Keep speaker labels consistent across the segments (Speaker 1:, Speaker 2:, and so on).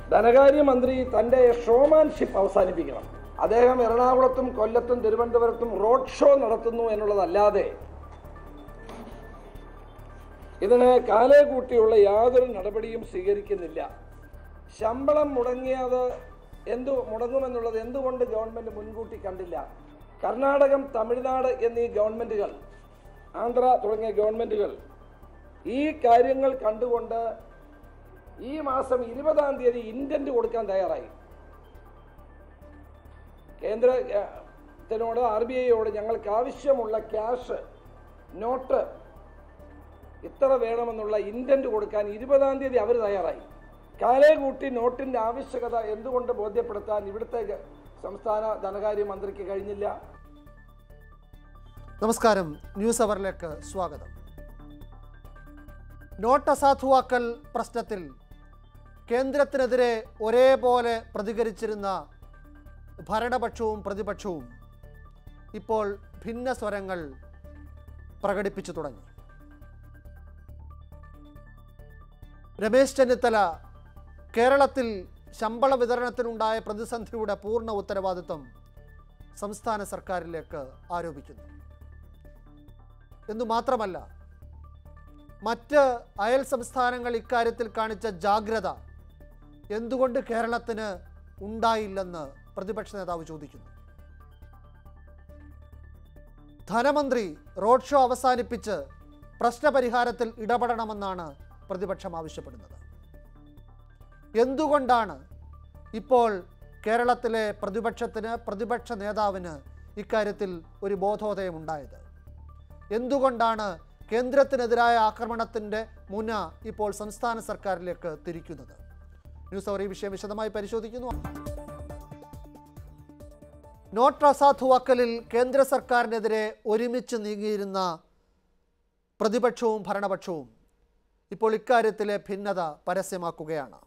Speaker 1: ധനകാര്യമന്ത്രി തൻ്റെ ഷോമാൻഷിപ്പ് അവസാനിപ്പിക്കണം അദ്ദേഹം എറണാകുളത്തും കൊല്ലത്തും തിരുവനന്തപുരത്തും റോഡ് ഷോ നടത്തുന്നു എന്നുള്ളതല്ലാതെ ഇതിന് കാലേ കൂട്ടിയുള്ള യാതൊരു നടപടിയും സ്വീകരിക്കുന്നില്ല ശമ്പളം മുടങ്ങിയത് എന്തു മുടങ്ങുമെന്നുള്ളത് എന്തുകൊണ്ട് ഗവൺമെന്റ് മുൻകൂട്ടി കണ്ടില്ല കർണാടകം തമിഴ്നാട് എന്നീ ഗവൺമെന്റുകൾ ആന്ധ്ര തുടങ്ങിയ ഗവൺമെന്റുകൾ ഈ കാര്യങ്ങൾ കണ്ടുകൊണ്ട് ഈ മാസം ഇരുപതാം തീയതി ഇൻറ്റന്റ് കൊടുക്കാൻ തയ്യാറായി കേന്ദ്രത്തിനോട് ആർ ബി ഐയോട് ഞങ്ങൾക്ക് ആവശ്യമുള്ള ക്യാഷ് നോട്ട് ഇത്ര വേണമെന്നുള്ള ഇൻറ്റന്റ് കൊടുക്കാൻ ഇരുപതാം തീയതി അവർ തയ്യാറായി കാലേ കൂട്ടി നോട്ടിന്റെ ആവശ്യകത എന്തുകൊണ്ട് ബോധ്യപ്പെടുത്താൻ ഇവിടുത്തെ ഗ- സംസ്ഥാന ധനകാര്യ മന്ത്രിക്ക് കഴിഞ്ഞില്ല
Speaker 2: നമസ്കാരം ന്യൂസ് അവറിലേക്ക് സ്വാഗതം നോട്ട് അസാധുവാക്കൽ പ്രശ്നത്തിൽ കേന്ദ്രത്തിനെതിരെ ഒരേപോലെ പ്രതികരിച്ചിരുന്ന ഭരണപക്ഷവും പ്രതിപക്ഷവും ഇപ്പോൾ ഭിന്ന സ്വരങ്ങൾ പ്രകടിപ്പിച്ചു തുടങ്ങി രമേശ് ചെന്നിത്തല കേരളത്തിൽ ശമ്പള വിതരണത്തിനുണ്ടായ പ്രതിസന്ധിയുടെ പൂർണ്ണ ഉത്തരവാദിത്വം സംസ്ഥാന സർക്കാരിലേക്ക് ആരോപിക്കുന്നു എന്നു മാത്രമല്ല മറ്റ് അയൽ സംസ്ഥാനങ്ങൾ ഇക്കാര്യത്തിൽ കാണിച്ച ജാഗ്രത എന്തുകൊണ്ട് കേരളത്തിന് ഉണ്ടായില്ലെന്ന് പ്രതിപക്ഷ നേതാവ് ചോദിക്കുന്നു ധനമന്ത്രി റോഡ് ഷോ അവസാനിപ്പിച്ച് പ്രശ്നപരിഹാരത്തിൽ ഇടപെടണമെന്നാണ് പ്രതിപക്ഷം ആവശ്യപ്പെടുന്നത് എന്തുകൊണ്ടാണ് ഇപ്പോൾ കേരളത്തിലെ പ്രതിപക്ഷത്തിന് പ്രതിപക്ഷ നേതാവിന് ഇക്കാര്യത്തിൽ ഒരു ബോധോദയം ഉണ്ടായത് എന്തുകൊണ്ടാണ് കേന്ദ്രത്തിനെതിരായ ആക്രമണത്തിൻ്റെ മുന ഇപ്പോൾ സംസ്ഥാന സർക്കാരിലേക്ക് തിരിക്കുന്നത് ന്യൂസ് അവർ ഈ വിഷയം വിശദമായി പരിശോധിക്കുന്നു നോട്ട് അസാധുവാക്കലിൽ കേന്ദ്ര സർക്കാരിനെതിരെ ഒരുമിച്ച് നീങ്ങിയിരുന്ന പ്രതിപക്ഷവും ഭരണപക്ഷവും ഇപ്പോൾ ഇക്കാര്യത്തിലെ ഭിന്നത പരസ്യമാക്കുകയാണ്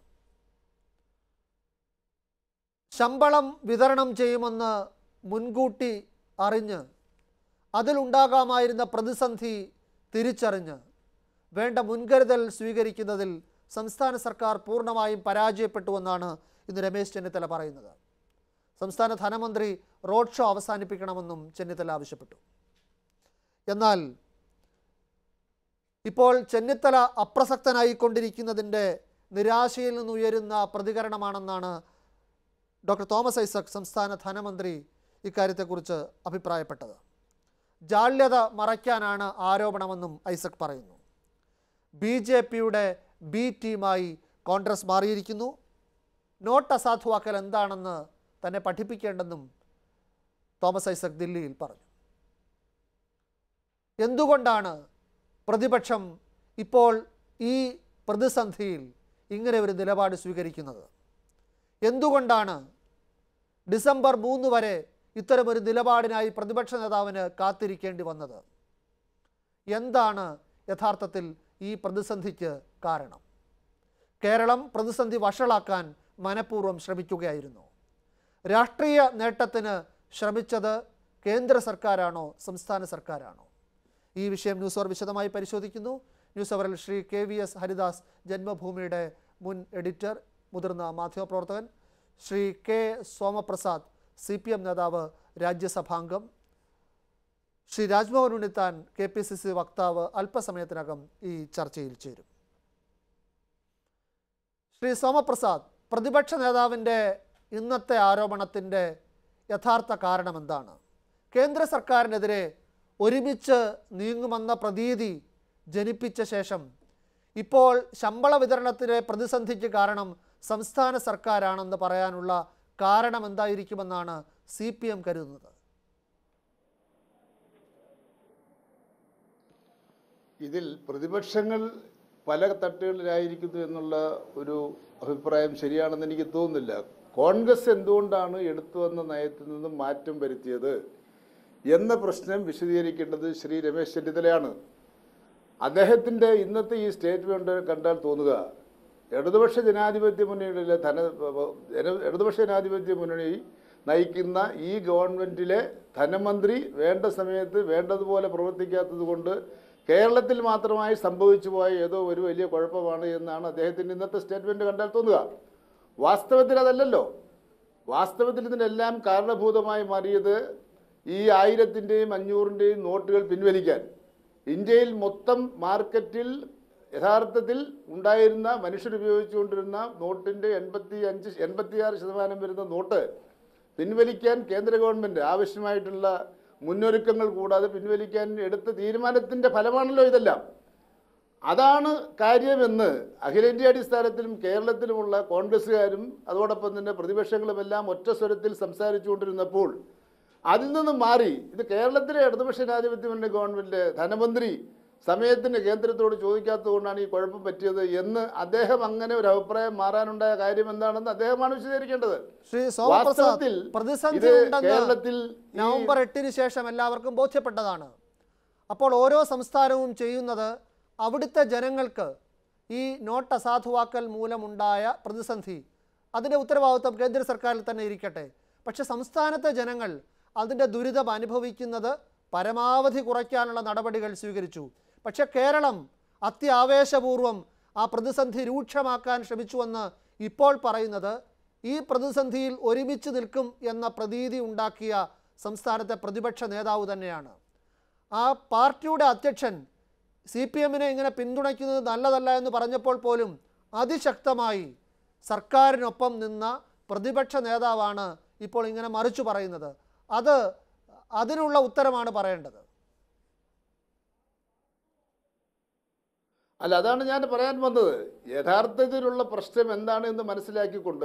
Speaker 2: ശമ്പളം വിതരണം ചെയ്യുമെന്ന് മുൻകൂട്ടി അറിഞ്ഞ് അതിലുണ്ടാകാമായിരുന്ന പ്രതിസന്ധി തിരിച്ചറിഞ്ഞ് വേണ്ട മുൻകരുതൽ സ്വീകരിക്കുന്നതിൽ സംസ്ഥാന സർക്കാർ പൂർണ്ണമായും പരാജയപ്പെട്ടുവെന്നാണ് ഇന്ന് രമേശ് ചെന്നിത്തല പറയുന്നത് സംസ്ഥാന ധനമന്ത്രി റോഡ് ഷോ അവസാനിപ്പിക്കണമെന്നും ചെന്നിത്തല ആവശ്യപ്പെട്ടു എന്നാൽ ഇപ്പോൾ ചെന്നിത്തല അപ്രസക്തനായിക്കൊണ്ടിരിക്കുന്നതിൻ്റെ നിരാശയിൽ നിന്നുയരുന്ന പ്രതികരണമാണെന്നാണ് ഡോക്ടർ തോമസ് ഐസക് സംസ്ഥാന ധനമന്ത്രി ഇക്കാര്യത്തെക്കുറിച്ച് അഭിപ്രായപ്പെട്ടത് ജാള്യത മറയ്ക്കാനാണ് ആരോപണമെന്നും ഐസക് പറയുന്നു ബി ജെ പിയുടെ ബി ടീമായി കോൺഗ്രസ് മാറിയിരിക്കുന്നു നോട്ട് അസാധുവാക്കൽ എന്താണെന്ന് തന്നെ പഠിപ്പിക്കേണ്ടെന്നും തോമസ് ഐസക് ദില്ലിയിൽ പറഞ്ഞു എന്തുകൊണ്ടാണ് പ്രതിപക്ഷം ഇപ്പോൾ ഈ പ്രതിസന്ധിയിൽ ഇങ്ങനെ ഒരു നിലപാട് സ്വീകരിക്കുന്നത് എന്തുകൊണ്ടാണ് ഡിസംബർ മൂന്ന് വരെ ഇത്തരമൊരു നിലപാടിനായി പ്രതിപക്ഷ നേതാവിന് കാത്തിരിക്കേണ്ടി വന്നത് എന്താണ് യഥാർത്ഥത്തിൽ ഈ പ്രതിസന്ധിക്ക് കാരണം കേരളം പ്രതിസന്ധി വഷളാക്കാൻ മനഃപൂർവ്വം ശ്രമിക്കുകയായിരുന്നു രാഷ്ട്രീയ നേട്ടത്തിന് ശ്രമിച്ചത് കേന്ദ്ര സർക്കാരാണോ സംസ്ഥാന സർക്കാരാണോ ഈ വിഷയം ന്യൂസ് അവർ വിശദമായി പരിശോധിക്കുന്നു ന്യൂസ് അവറിൽ Shri K V S Haridas ജന്മഭൂമിയുടെ മുൻ എഡിറ്റർ മുതിർന്ന മാധ്യമപ്രവർത്തകൻ Shri K Somaprasad C P M നേതാവ് രാജ്യസഭാംഗം Shri Rajmohan Unnithan K P C C വക്താവ് അല്പസമയത്തിനകം ഈ ചർച്ചയിൽ ചേരും ശ്രീ സോമപ്രസാദ് പ്രതിപക്ഷ നേതാവിൻ്റെ ഇന്നത്തെ ആരോപണത്തിൻ്റെ യഥാർത്ഥ കാരണം എന്താണ് കേന്ദ്ര സർക്കാരിനെതിരെ ഒരുമിച്ച് നീങ്ങുമെന്ന പ്രതീതി ജനിപ്പിച്ച ശേഷം ഇപ്പോൾ ശമ്പള വിതരണത്തിലെ പ്രതിസന്ധിക്ക് കാരണം സംസ്ഥാന സർക്കാരാണെന്ന് പറയാനുള്ള കാരണം എന്തായിരിക്കുമെന്നാണ് സി പി എം കരുതുന്നത്
Speaker 3: ഇതിൽ പ്രതിപക്ഷങ്ങൾ പല തട്ടുകളിലായിരിക്കുന്നു എന്നുള്ള ഒരു അഭിപ്രായം ശരിയാണെന്ന് എനിക്ക് തോന്നുന്നില്ല കോൺഗ്രസ് എന്തുകൊണ്ടാണ് എടുത്തു വന്ന നയത്തിൽ നിന്നും മാറ്റം വരുത്തിയത് എന്ന പ്രശ്നം വിശദീകരിക്കേണ്ടത് ശ്രീ രമേശ് ചെന്നിത്തലയാണ് അദ്ദേഹത്തിൻ്റെ ഇന്നത്തെ ഈ സ്റ്റേറ്റ്മെൻറ്റ് കണ്ടാൽ തോന്നുക ഇടതുപക്ഷ ജനാധിപത്യ മുന്നണിയിലെ ധന ജന- ഇടതുപക്ഷ ജനാധിപത്യ മുന്നണി നയിക്കുന്ന ഈ ഗവൺമെൻറ്റിലെ ധനമന്ത്രി വേണ്ട സമയത്ത് വേണ്ടതുപോലെ പ്രവർത്തിക്കാത്തത് കൊണ്ട് കേരളത്തിൽ മാത്രമായി സംഭവിച്ചു പോയ ഏതോ ഒരു വലിയ കുഴപ്പമാണ് എന്നാണ് അദ്ദേഹത്തിൻ്റെ ഇന്നത്തെ സ്റ്റേറ്റ്മെൻറ്റ് കണ്ടാൽ തോന്നുക വാസ്തവത്തിൽ അതല്ലല്ലോ വാസ്തവത്തിൽ ഇതിനെല്ലാം കാരണഭൂതമായി മാറിയത് ഈ ആയിരത്തിൻ്റെയും അഞ്ഞൂറിൻ്റെയും നോട്ടുകൾ പിൻവലിക്കാൻ ഇന്ത്യയിൽ മൊത്തം മാർക്കറ്റിൽ യഥാർത്ഥത്തിൽ ഉണ്ടായിരുന്ന മനുഷ്യർ ഉപയോഗിച്ചുകൊണ്ടിരുന്ന നോട്ടിൻ്റെ എൺപത്തി അഞ്ച് എൺപത്തിയാറ് ശതമാനം വരുന്ന നോട്ട് പിൻവലിക്കാൻ കേന്ദ്ര ഗവൺമെൻറ് ആവശ്യമായിട്ടുള്ള മുന്നൊരുക്കങ്ങൾ കൂടാതെ പിൻവലിക്കാൻ എടുത്ത തീരുമാനത്തിൻ്റെ ഫലമാണല്ലോ ഇതെല്ലാം അതാണ് കാര്യമെന്ന് അഖിലേന്ത്യാ അടിസ്ഥാനത്തിലും കേരളത്തിലുമുള്ള കോൺഗ്രസ്സുകാരും അതോടൊപ്പം തന്നെ പ്രതിപക്ഷങ്ങളുമെല്ലാം ഒറ്റ സ്വരത്തിൽ സംസാരിച്ചുകൊണ്ടിരുന്നപ്പോൾ അതിൽ നിന്ന് മാറി ഇത് കേരളത്തിലെ ഇടതുപക്ഷ ജനാധിപത്യ മുന്നണി ഗവൺമെൻറ് ധനമന്ത്രി സമയത്തിന് കേന്ദ്രത്തോട് ചോദിക്കാത്തതുകൊണ്ടാണ് ഈ കുഴപ്പം പറ്റിയത് എന്ന് അദ്ദേഹം അങ്ങനെ ഒരു അഭിപ്രായം മാറാനുണ്ടായ കാര്യം എന്താണെന്ന് അദ്ദേഹമാണ് വിശദീകരിക്കേണ്ടത്
Speaker 2: ശ്രീ സോമപ്രസാദ്
Speaker 3: വാസ്തവത്തിൽ
Speaker 2: പ്രതിസന്ധി
Speaker 3: ഇത്
Speaker 2: ഉണ്ടെന്ന്
Speaker 3: കേരളത്തിൽ ഈ
Speaker 2: നവംബർ എട്ടിന് ശേഷം എല്ലാവർക്കും ബോധ്യപ്പെട്ടതാണ് അപ്പോൾ ഓരോ സംസ്ഥാനവും ചെയ്യുന്നത് അവിടുത്തെ ജനങ്ങൾക്ക് ഈ നോട്ട് അസാധുവാക്കൽ മൂലമുണ്ടായ പ്രതിസന്ധി അതിൻ്റെ ഉത്തരവാദിത്വം കേന്ദ്ര സർക്കാരിൽ തന്നെ ഇരിക്കട്ടെ പക്ഷെ സംസ്ഥാനത്തെ ജനങ്ങൾ അതിൻ്റെ ദുരിതം അനുഭവിക്കുന്നത് പരമാവധി കുറയ്ക്കാനുള്ള നടപടികൾ സ്വീകരിച്ചു പക്ഷെ കേരളം അത്യാവേശപൂർവം ആ പ്രതിസന്ധി രൂക്ഷമാക്കാൻ ശ്രമിച്ചുവെന്ന് ഇപ്പോൾ പറയുന്നത് ഈ പ്രതിസന്ധിയിൽ ഒരുമിച്ച് നിൽക്കും എന്ന പ്രതീതി ഉണ്ടാക്കിയ സംസ്ഥാനത്തെ പ്രതിപക്ഷ നേതാവ് തന്നെയാണ് ആ പാർട്ടിയുടെ അധ്യക്ഷൻ സി പി എമ്മിനെ ഇങ്ങനെ പിന്തുണയ്ക്കുന്നത് നല്ലതല്ല എന്ന് പറഞ്ഞപ്പോൾ പോലും അതിശക്തമായി സർക്കാരിനൊപ്പം നിന്ന പ്രതിപക്ഷ നേതാവാണ് ഇപ്പോൾ ഇങ്ങനെ മറിച്ചു പറയുന്നത് അത് അതിനുള്ള ഉത്തരമാണ് പറയേണ്ടത്
Speaker 3: അല്ല അതാണ് ഞാൻ പറയാൻ വന്നത് യഥാർത്ഥത്തിലുള്ള പ്രശ്നം എന്താണ് എന്ന് മനസ്സിലാക്കിക്കൊണ്ട്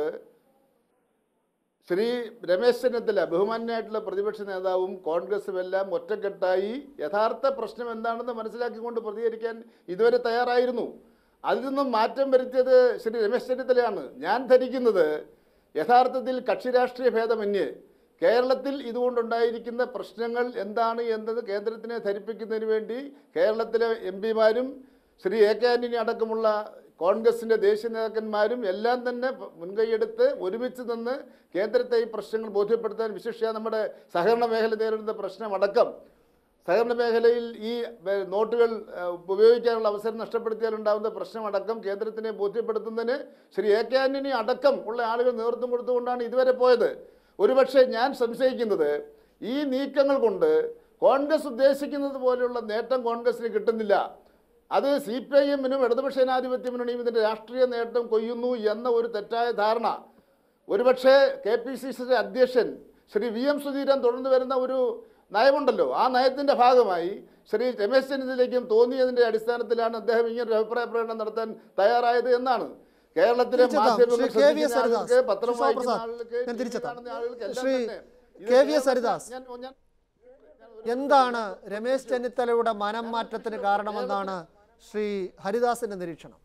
Speaker 3: ശ്രീ രമേശ് ചെന്നിത്തല ബഹുമാന്യനായിട്ടുള്ള പ്രതിപക്ഷ നേതാവും കോൺഗ്രസും എല്ലാം ഒറ്റക്കെട്ടായി യഥാർത്ഥ പ്രശ്നം എന്താണെന്ന് മനസ്സിലാക്കിക്കൊണ്ട് പ്രതികരിക്കാൻ ഇതുവരെ തയ്യാറായിരുന്നു അതിൽ നിന്നും മാറ്റം വരുത്തിയത് ശ്രീ രമേശ് ചെന്നിത്തലയാണ് ഞാൻ ധരിക്കുന്നത് യഥാർത്ഥത്തിൽ കക്ഷി രാഷ്ട്രീയ ഭേദമന്യേ കേരളത്തിൽ ഇതുകൊണ്ടുണ്ടായിരിക്കുന്ന പ്രശ്നങ്ങൾ എന്താണ് എന്നത് കേന്ദ്രത്തിനെ ധരിപ്പിക്കുന്നതിന് വേണ്ടി കേരളത്തിലെ എം പിമാരും ശ്രീ എ കെ ആന്റണി അടക്കമുള്ള കോൺഗ്രസിൻ്റെ ദേശീയ നേതാക്കന്മാരും എല്ലാം തന്നെ മുൻകൈയെടുത്ത് ഒരുമിച്ച് നിന്ന് കേന്ദ്രത്തെ ഈ പ്രശ്നങ്ങൾ ബോധ്യപ്പെടുത്താൻ വിശേഷിച്ച നമ്മുടെ സഹകരണ മേഖല നേരിടുന്ന പ്രശ്നമടക്കം സഹകരണ മേഖലയിൽ ഈ ഏർ, നോട്ടുകൾ ഏർ, ഉപയോഗിക്കാനുള്ള അവസരം നഷ്ടപ്പെടുത്തിയാൽ ഉണ്ടാകുന്ന പ്രശ്നമടക്കം കേന്ദ്രത്തിനെ ബോധ്യപ്പെടുത്തുന്നതിന് ശ്രീ എ കെ ആന്റണി അടക്കം ഉള്ള ആളുകൾ നേതൃത്വം കൊടുത്തുകൊണ്ടാണ് ഇതുവരെ പോയത് ഒരുപക്ഷെ ഞാൻ സംശയിക്കുന്നത് ഈ നീക്കങ്ങൾ കൊണ്ട് കോൺഗ്രസ് ഉദ്ദേശിക്കുന്നത് പോലെയുള്ള നേട്ടം കോൺഗ്രസിന് കിട്ടുന്നില്ല അത് സി പി ഐ എമ്മിനും ഇടതുപക്ഷ ജനാധിപത്യ മുന്നണിയും ഇതിൻ്റെ രാഷ്ട്രീയ നേട്ടം കൊയ്യുന്നു എന്ന ഒരു തെറ്റായ ധാരണ ഒരുപക്ഷെ കെ പി സി സിയുടെ അധ്യക്ഷൻ ശ്രീ വി എം സുധീരൻ തുടർന്ന് വരുന്ന ഒരു നയമുണ്ടല്ലോ ആ നയത്തിൻ്റെ ഭാഗമായി ശ്രീ രമേശ് ചെന്നിത്തലയ്ക്കും തോന്നിയതിൻ്റെ അടിസ്ഥാനത്തിലാണ് അദ്ദേഹം ഇങ്ങനൊരു അഭിപ്രായ പ്രകടനം നടത്താൻ തയ്യാറായത് എന്നാണ് കേരളത്തിലെ
Speaker 2: തിരിച്ചെത്താം.
Speaker 3: മാധ്യമങ്ങൾ
Speaker 2: ശ്രീ കെ വി എസ്
Speaker 3: ശ്രദ്ധിക്കുന്ന
Speaker 2: ഹരിദാസ്,
Speaker 3: ആളുകൾക്ക് പത്രം
Speaker 2: ശ്രീ
Speaker 3: വായിക്കുന്ന
Speaker 2: ശോഭപ്രസാദ്,
Speaker 3: ആളുകൾക്ക്
Speaker 2: ഞാൻ
Speaker 3: ടി വി
Speaker 2: തിരിച്ചെത്താം.
Speaker 3: കാണുന്ന ആളുകൾക്ക് എല്ലാം
Speaker 2: ശ്രീ
Speaker 3: തന്നെ ഇത്
Speaker 2: കെ വി എസ്
Speaker 3: കേരളത്തിൽ-
Speaker 2: ഹരിദാസ്.
Speaker 3: ഞാൻ- ഞാൻ
Speaker 2: എന്താണ് രമേശ് ചെന്നിത്തലയുടെ മനം മാറ്റത്തിന് കാരണമെന്നാണ് ശ്രീ ഹരിദാസിന്റെ നിരീക്ഷണം